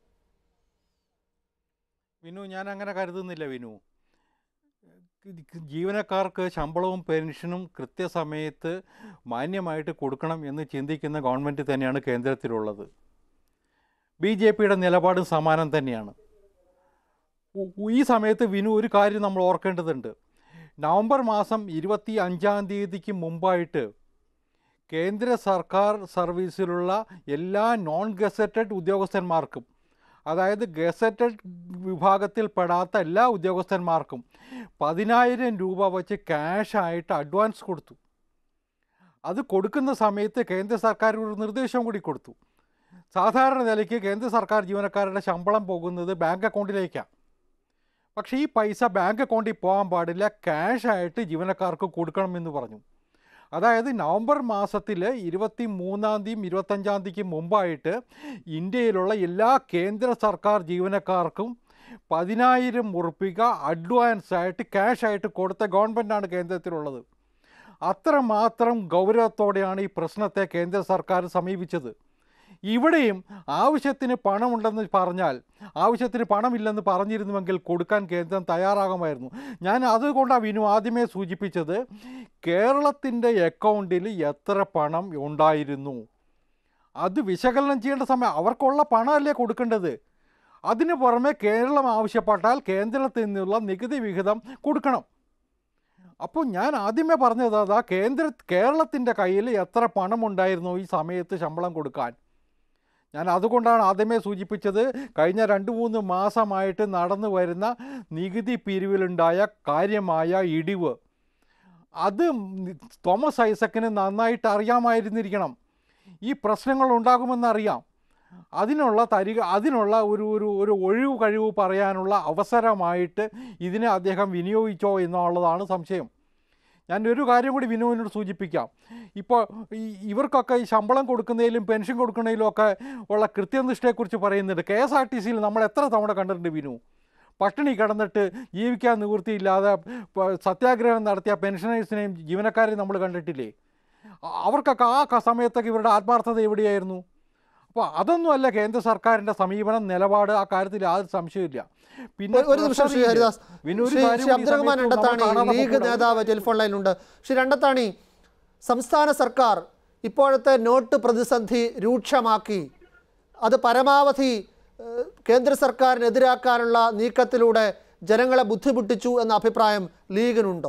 Speaker 4: വിനു ഞാൻ അങ്ങനെ കരുതുന്നില്ല വിനു ജീവനക്കാർക്ക് ശമ്പളവും പെൻഷനും കൃത്യസമയത്ത് മാന്യമായിട്ട് കൊടുക്കണം എന്ന് ചിന്തിക്കുന്ന ഗവൺമെൻറ് തന്നെയാണ് കേന്ദ്രത്തിലുള്ളത് ബി ജെ പിയുടെ നിലപാടും സമാനം തന്നെയാണ് ഉ- ഈ സമയത്ത് വിനു ഒരു കാര്യം നമ്മൾ ഓർക്കേണ്ടതുണ്ട് നവംബർ മാസം ഇരുപത്തി അഞ്ചാം തീയതിക്ക് മുമ്പായിട്ട് കേന്ദ്ര സർക്കാർ സർവീസിലുള്ള എല്ലാ നോൺ ഗസറ്റഡ് ഉദ്യോഗസ്ഥന്മാർക്കും അതായത് ഗസറ്റഡ് വിഭാഗത്തിൽപ്പെടാത്ത എല്ലാ ഉദ്യോഗസ്ഥന്മാർക്കും പതിനായിരം രൂപ വച്ച് ക്യാഷായിട്ട് അഡ്വാൻസ് കൊടുത്തു അത് കൊടുക്കുന്ന സമയത്ത് കേന്ദ്ര സർക്കാർ ഒരു നിർദ്ദേശം കൂടി കൊടുത്തു സാധാരണ നിലയ്ക്ക് കേന്ദ്ര സർക്കാർ ജീവനക്കാരുടെ ശമ്പളം പോകുന്നത് ബാങ്ക് അക്കൗണ്ടിലേക്കാണ് പക്ഷേ ഈ പൈസ ബാങ്ക് അക്കൗണ്ടിൽ പോകാൻ പാടില്ല ക്യാഷായിട്ട് ജീവനക്കാർക്ക് കൊടുക്കണമെന്ന് പറഞ്ഞു അതായത് നവംബർ മാസത്തിൽ ഇരുപത്തി മൂന്നാം തീയതി ഇരുപത്തഞ്ചാം തീയതിക്ക് മുമ്പായിട്ട് ഇന്ത്യയിലുള്ള എല്ലാ കേന്ദ്ര സർക്കാർ ജീവനക്കാർക്കും പതിനായിരം ഉറുപ്പിക അഡ്വാൻസ് ആയിട്ട് ക്യാഷായിട്ട് കൊടുത്ത ഗവൺമെൻറ്റാണ് കേന്ദ്രത്തിലുള്ളത് അത്രമാത്രം ഗൗരവത്തോടെയാണ് ഈ പ്രശ്നത്തെ കേന്ദ്ര സർക്കാർ സമീപിച്ചത് ഇവിടെയും ആവശ്യത്തിന് പണമുണ്ടെന്ന് പറഞ്ഞാൽ ആവശ്യത്തിന് പണമില്ലെന്ന് പറഞ്ഞിരുന്നുവെങ്കിൽ കൊടുക്കാൻ കേന്ദ്രം തയ്യാറാകുമായിരുന്നു ഞാൻ അതുകൊണ്ടാണ് വിനു ആദ്യമേ സൂചിപ്പിച്ചത് കേരളത്തിൻ്റെ അക്കൗണ്ടിൽ എത്ര പണം ഉണ്ടായിരുന്നു അത് വിശകലനം ചെയ്യേണ്ട സമയം അവർക്കുള്ള പണമല്ലേ കൊടുക്കേണ്ടത് അതിന് പുറമെ കേരളം ആവശ്യപ്പെട്ടാൽ കേന്ദ്രത്തിൽ നിന്നുള്ള നികുതി വിഹിതം കൊടുക്കണം അപ്പോൾ ഞാൻ ആദ്യമേ പറഞ്ഞത് അതാ കേന്ദ്ര കേരളത്തിൻ്റെ കയ്യിൽ എത്ര പണമുണ്ടായിരുന്നു ഈ സമയത്ത് ശമ്പളം കൊടുക്കാൻ ഞാൻ അതുകൊണ്ടാണ് ആദ്യമേ സൂചിപ്പിച്ചത് കഴിഞ്ഞ രണ്ട് മൂന്ന് മാസമായിട്ട് നടന്നു വരുന്ന നികുതി പിരിവിലുണ്ടായ കാര്യമായ ഇടിവ് അത് തോമസ് ഐസക്കിന് നന്നായിട്ട് അറിയാമായിരുന്നിരിക്കണം ഈ പ്രശ്നങ്ങൾ ഉണ്ടാകുമെന്നറിയാം അതിനുള്ള തരിക അതിനുള്ള ഒരു ഒരു ഒരു ഒഴിവ് കഴിവ് പറയാനുള്ള അവസരമായിട്ട് ഇതിനെ അദ്ദേഹം വിനിയോഗിച്ചോ എന്നുള്ളതാണ് സംശയം ഞാൻ ഒരു കാര്യം കൂടി വിനുവിനോട് സൂചിപ്പിക്കാം ഇപ്പോൾ ഈ ഇവർക്കൊക്കെ ഈ ശമ്പളം കൊടുക്കുന്നതിലും പെൻഷൻ കൊടുക്കുന്നതിലും ഒക്കെ ഉള്ള കൃത്യനിഷ്ഠയെക്കുറിച്ച് പറയുന്നുണ്ട് കെ എസ് ആർ ടി സിയിൽ നമ്മൾ എത്ര തവണ കണ്ടിട്ടുണ്ട് വിനു പട്ടിണി കിടന്നിട്ട് ജീവിക്കാൻ നിവൃത്തിയില്ലാതെ പ- സത്യാഗ്രഹം നടത്തിയ പെൻഷനേഴ്സിനെയും ജീവനക്കാരെയും നമ്മൾ കണ്ടിട്ടില്ലേ അ- അവർക്കൊക്കെ ആ ക- സമയത്തൊക്കെ ഇവരുടെ ആത്മാർത്ഥത എവിടെയായിരുന്നു അപ്പോൾ അതൊന്നുമല്ല കേന്ദ്ര സർക്കാരിൻ്റെ സമീപനം നിലപാട് ആ കാര്യത്തിൽ യാതൊരു സംശയമില്ല പിന്നെ
Speaker 2: ഒരു- ഒരു നിമിഷം ശ്രീ
Speaker 4: ട്രഷറിയിൽ
Speaker 2: ഹരിദാസ്
Speaker 4: വിനു ഒരു
Speaker 2: ശ്രീ
Speaker 4: കാര്യം
Speaker 2: ശ്രീ
Speaker 4: കൂടി ഈ
Speaker 2: അബ്ദുറഹ്മാൻ
Speaker 4: സമയത്ത് നമ്മൾ
Speaker 2: രണ്ടത്താണി
Speaker 4: കാണാതെ
Speaker 2: ലീഗ്
Speaker 4: പോകരുത്.
Speaker 2: നേതാവ് ടെലിഫോൺ ലൈനിലുണ്ട് ശ്രീ രണ്ടത്താണി സംസ്ഥാന സർക്കാർ ഇപ്പോഴത്തെ നോട്ട് പ്രതിസന്ധി രൂക്ഷമാക്കി അത് പരമാവധി ഏഹ്, കേന്ദ്ര സർക്കാരിനെതിരാക്കാനുള്ള നീക്കത്തിലൂടെ ജനങ്ങളെ ബുദ്ധിമുട്ടിച്ചു എന്ന അഭിപ്രായം ലീഗിനുണ്ടോ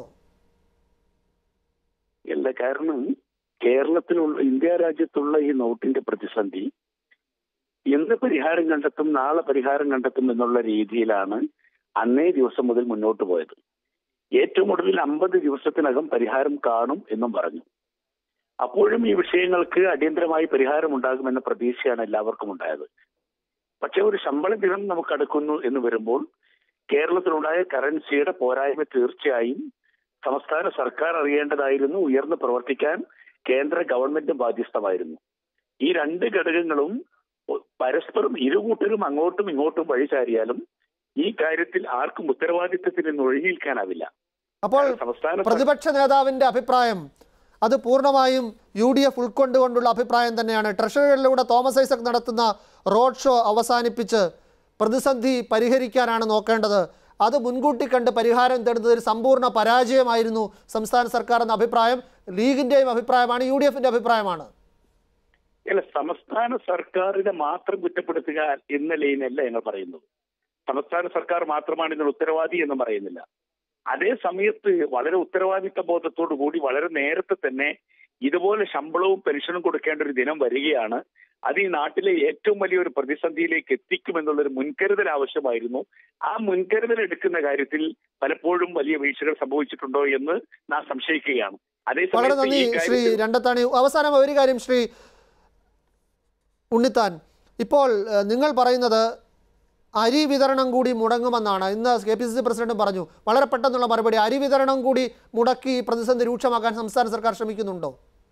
Speaker 7: ഇല്ല കാരണം കേരളത്തിലുള്ള ഇന്ത്യ രാജ്യത്തുള്ള ഈ നോട്ടിന്റെ പ്രതിസന്ധി ഇന്ന് പരിഹാരം കണ്ടെത്തും നാളെ പരിഹാരം കണ്ടെത്തും എന്നുള്ള രീതിയിലാണ് അന്നേ ദിവസം മുതൽ മുന്നോട്ട് പോയത് ഏറ്റവും ഒടുവിൽ അമ്പത് ദിവസത്തിനകം പരിഹാരം കാണും എന്നും പറഞ്ഞു അപ്പോഴും ഈ വിഷയങ്ങൾക്ക് അടിയന്തരമായി പരിഹാരം ഉണ്ടാകുമെന്ന പ്രതീക്ഷയാണ് എല്ലാവർക്കും ഉണ്ടായത് പക്ഷെ ഒരു ശമ്പള ദിനം നമുക്ക് അടുക്കുന്നു എന്ന് വരുമ്പോൾ കേരളത്തിലുണ്ടായ കറൻസിയുടെ പോരായ്മ തീർച്ചയായും സംസ്ഥാന സർക്കാർ അറിയേണ്ടതായിരുന്നു ഉയർന്നു പ്രവർത്തിക്കാൻ കേന്ദ്ര ഗവൺമെന്റ് ബാധ്യസ്ഥമായിരുന്നു ഈ രണ്ട് ഘടകങ്ങളും ഒ- പരസ്പരം ഇരുകൂട്ടരും അങ്ങോട്ടും ഇങ്ങോട്ടും വഴിചാരിയാലും ഈ കാര്യത്തിൽ ആർക്കും ഉത്തരവാദിത്തത്തിൽ നിന്ന് ഒഴിഞ്ഞു നിൽക്കാനാവില്ല
Speaker 2: അപ്പോൾ
Speaker 7: സംസ്ഥാന സർ-
Speaker 2: പ്രതിപക്ഷ നേതാവിന്റെ അഭിപ്രായം അത് പൂർണ്ണമായും യു ഡി എഫ് ഉൾക്കൊണ്ടുകൊണ്ടുള്ള അഭിപ്രായം തന്നെയാണ് ട്രഷറികളിലൂടെ തോമസ് ഐസക് നടത്തുന്ന റോഡ് ഷോ അവസാനിപ്പിച്ച് പ്രതിസന്ധി പരിഹരിക്കാനാണ് നോക്കേണ്ടത് അത് മുൻകൂട്ടി കണ്ട് പരിഹാരം തേടുന്നത് ഒരു സമ്പൂർണ്ണ പരാജയമായിരുന്നു സംസ്ഥാന സർക്കാർ എന്ന അഭിപ്രായം ലീഗിന്റെയും അഭിപ്രായമാണ് യു ഡി എഫിന്റെ അഭിപ്രായമാണ്
Speaker 7: അല്ല സംസ്ഥാന സർക്കാരിനെ മാത്രം കുറ്റപ്പെടുത്തുക എന്ന ലൈനല്ല ഞങ്ങൾ പറയുന്നത് സംസ്ഥാന സർക്കാർ മാത്രമാണ് ഇതിന് ഉത്തരവാദി എന്നും പറയുന്നില്ല അതേ സമയത്ത് വളരെ ഉത്തരവാദിത്ത ബോധത്തോടു കൂടി വളരെ നേരത്തെ തന്നെ ഇതുപോലെ ശമ്പളവും പെൻഷനും കൊടുക്കേണ്ട ഒരു ദിനം വരികയാണ് അത് ഈ നാട്ടിലെ ഏറ്റവും വലിയൊരു പ്രതിസന്ധിയിലേക്ക് എത്തിക്കുമെന്നുള്ളൊരു മുൻകരുതൽ ആവശ്യമായിരുന്നു ആ മുൻകരുതൽ എടുക്കുന്ന കാര്യത്തിൽ പലപ്പോഴും വലിയ വീഴ്ചകൾ സംഭവിച്ചിട്ടുണ്ടോ എന്ന് നാം സംശയിക്കുകയാണ്
Speaker 2: വളരെ
Speaker 7: അതേസമയത്ത്
Speaker 2: നന്ദി
Speaker 7: ഈ
Speaker 2: ശ്രീ
Speaker 7: കാര്യത്തിൽ
Speaker 2: രണ്ടത്താണി അവസാനം ഒരു കാര്യം ശ്രീ ഉണ്ണിത്താൻ ഇപ്പോൾ ഏഹ്, നിങ്ങൾ പറയുന്നത് അരി വിതരണം കൂടി മുടങ്ങുമെന്നാണ് ഇന്ന് K P C C president പറഞ്ഞു വളരെ പെട്ടെന്നുള്ള മറുപടി അരി വിതരണം കൂടി മുടക്കി ഈ പ്രതിസന്ധി രൂക്ഷമാക്കാൻ സംസ്ഥാന സർക്കാർ ശ്രമിക്കുന്നുണ്ടോ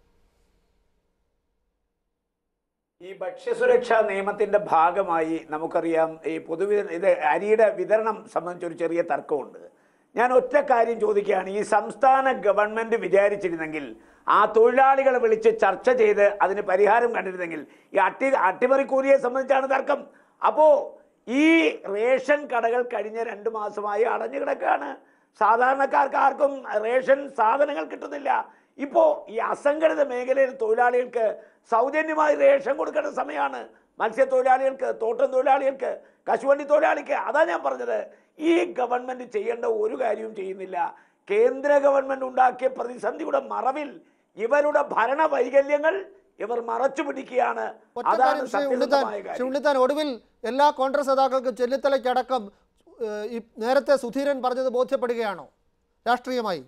Speaker 5: ഈ ഭക്ഷ്യസുരക്ഷാ നിയമത്തിന്റെ ഭാഗമായി നമുക്കറിയാം ഈ പൊതുവിത ഇത് അരിയുടെ വിതരണം സംബന്ധിച്ച് ഒരു ചെറിയ തർക്കമുണ്ട് ഞാൻ ഒറ്റ കാര്യം ചോദിക്കുകയാണ് ഈ സംസ്ഥാന ഗവൺമെന്റ് വിചാരിച്ചിരുന്നെങ്കിൽ ആ തൊഴിലാളികളെ വിളിച്ച് ചർച്ച ചെയ്ത് അതിന് പരിഹാരം കണ്ടിരുന്നെങ്കിൽ ഈ അട്ടി അട്ടിമറിക്കൂലിയെ സംബന്ധിച്ചാണ് തർക്കം അപ്പോ ഈ റേഷൻ കടകൾ കഴിഞ്ഞ രണ്ട് മാസമായി അടഞ്ഞു കിടക്കുകയാണ് സാധാരണക്കാർക്ക് ആർക്കും റേഷൻ സാധനങ്ങൾ കിട്ടുന്നില്ല ഇപ്പോ ഈ അസംഘടിത മേഖലയിൽ തൊഴിലാളികൾക്ക് സൗജന്യമായി റേഷൻ കൊടുക്കേണ്ട സമയമാണ് മത്സ്യത്തൊഴിലാളികൾക്ക് തോട്ടം തൊഴിലാളികൾക്ക് കശുവണ്ടി തൊഴിലാളിക്ക് അതാ ഞാൻ പറഞ്ഞത് ഈ ഗവൺമെന്റ് ചെയ്യേണ്ട ഒരു കാര്യവും ചെയ്യുന്നില്ല കേന്ദ്ര ഗവൺമെന്റ് ഉണ്ടാക്കിയ പ്രതിസന്ധിയുടെ മറവിൽ ഇവരുടെ ഭരണ വൈകല്യങ്ങൾ ഇവർ മറച്ചു പിടിക്കുകയാണ്
Speaker 2: ഒറ്റ
Speaker 5: അതാണ്
Speaker 2: കാര്യം ശ്രീ ഉണ്ണിത്താൻ
Speaker 5: സത്യസന്ധമായ
Speaker 2: ശ്രീ
Speaker 5: കാര്യം
Speaker 2: ഉണ്ണിത്താൻ ഒടുവിൽ എല്ലാ കോൺഗ്രസ് നേതാക്കൾക്കും ചെന്നിത്തലയ്ക്കടക്കം ഏഹ്, ഈ നേരത്തെ സുധീരൻ പറഞ്ഞത് ബോധ്യപ്പെടുകയാണോ രാഷ്ട്രീയമായി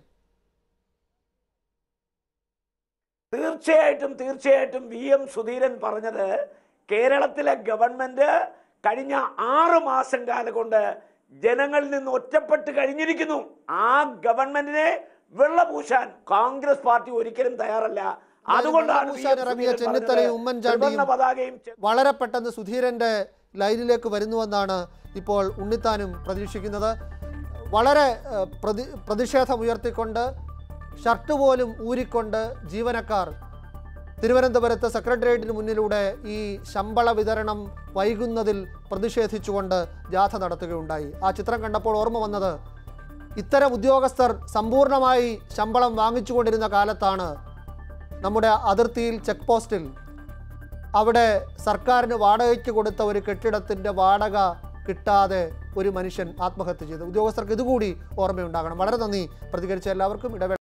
Speaker 5: തീർച്ചയായിട്ടും തീർച്ചയായിട്ടും വി എം സുധീരൻ പറഞ്ഞത് കേരളത്തിലെ ഗവൺമെന്റ് കഴിഞ്ഞ ആറ് മാസം കാലം കൊണ്ട് ജനങ്ങളിൽ നിന്ന് ഒറ്റപ്പെട്ട് കഴിഞ്ഞിരിക്കുന്നു ആ ഗവൺമെന്റിനെ വെള്ളപൂശാൻ കോൺഗ്രസ് പാർട്ടി ഒരിക്കലും തയ്യാറല്ല അതുകൊണ്ടാണ് വി. എം.
Speaker 2: വെള്ളപൂശാൻ ഇറങ്ങിയ
Speaker 5: സുധീരൻ
Speaker 2: ചെന്നിത്തലയും
Speaker 5: പറഞ്ഞത്
Speaker 2: ഉമ്മൻചാണ്ടിയും
Speaker 5: ത്രിവർണ്ണ പതാകയും ചെ-
Speaker 2: വളരെ പെട്ടെന്ന് സുധീരൻ്റെ ലൈനിലേക്ക് വരുന്നുവെന്നാണ് ഇപ്പോൾ ഉണ്ണിത്താനും പ്രതീക്ഷിക്കുന്നത് വളരെ ഏഹ്, പ്രതി പ്രതിഷേധമുയർത്തിക്കൊണ്ട് ഷർട്ട് പോലും ഊരിക്കൊണ്ട് ജീവനക്കാർ തിരുവനന്തപുരത്ത് സെക്രട്ടേറിയറ്റിന് മുന്നിലൂടെ ഈ ശമ്പള വിതരണം വൈകുന്നതിൽ പ്രതിഷേധിച്ചുകൊണ്ട് ജാഥ നടത്തുകയുണ്ടായി ആ ചിത്രം കണ്ടപ്പോൾ ഓർമ്മ വന്നത് ഇത്തരം ഉദ്യോഗസ്ഥർ സമ്പൂർണ്ണമായി ശമ്പളം വാങ്ങിച്ചുകൊണ്ടിരുന്ന കാലത്താണ് നമ്മുടെ അതിർത്തിയിൽ ചെക്ക് പോസ്റ്റിൽ അവിടെ സർക്കാരിന് വാടകയ്ക്ക് കൊടുത്ത ഒരു കെട്ടിടത്തിൻ്റെ വാടക കിട്ടാതെ ഒരു മനുഷ്യൻ ആത്മഹത്യ ചെയ്തു ഉദ്യോഗസ്ഥർക്ക് ഇതുകൂടി ഓർമ്മയുണ്ടാകണം വളരെ നന്ദി പ്രതികരിച്ച എല്ലാവർക്കും ഇടവേള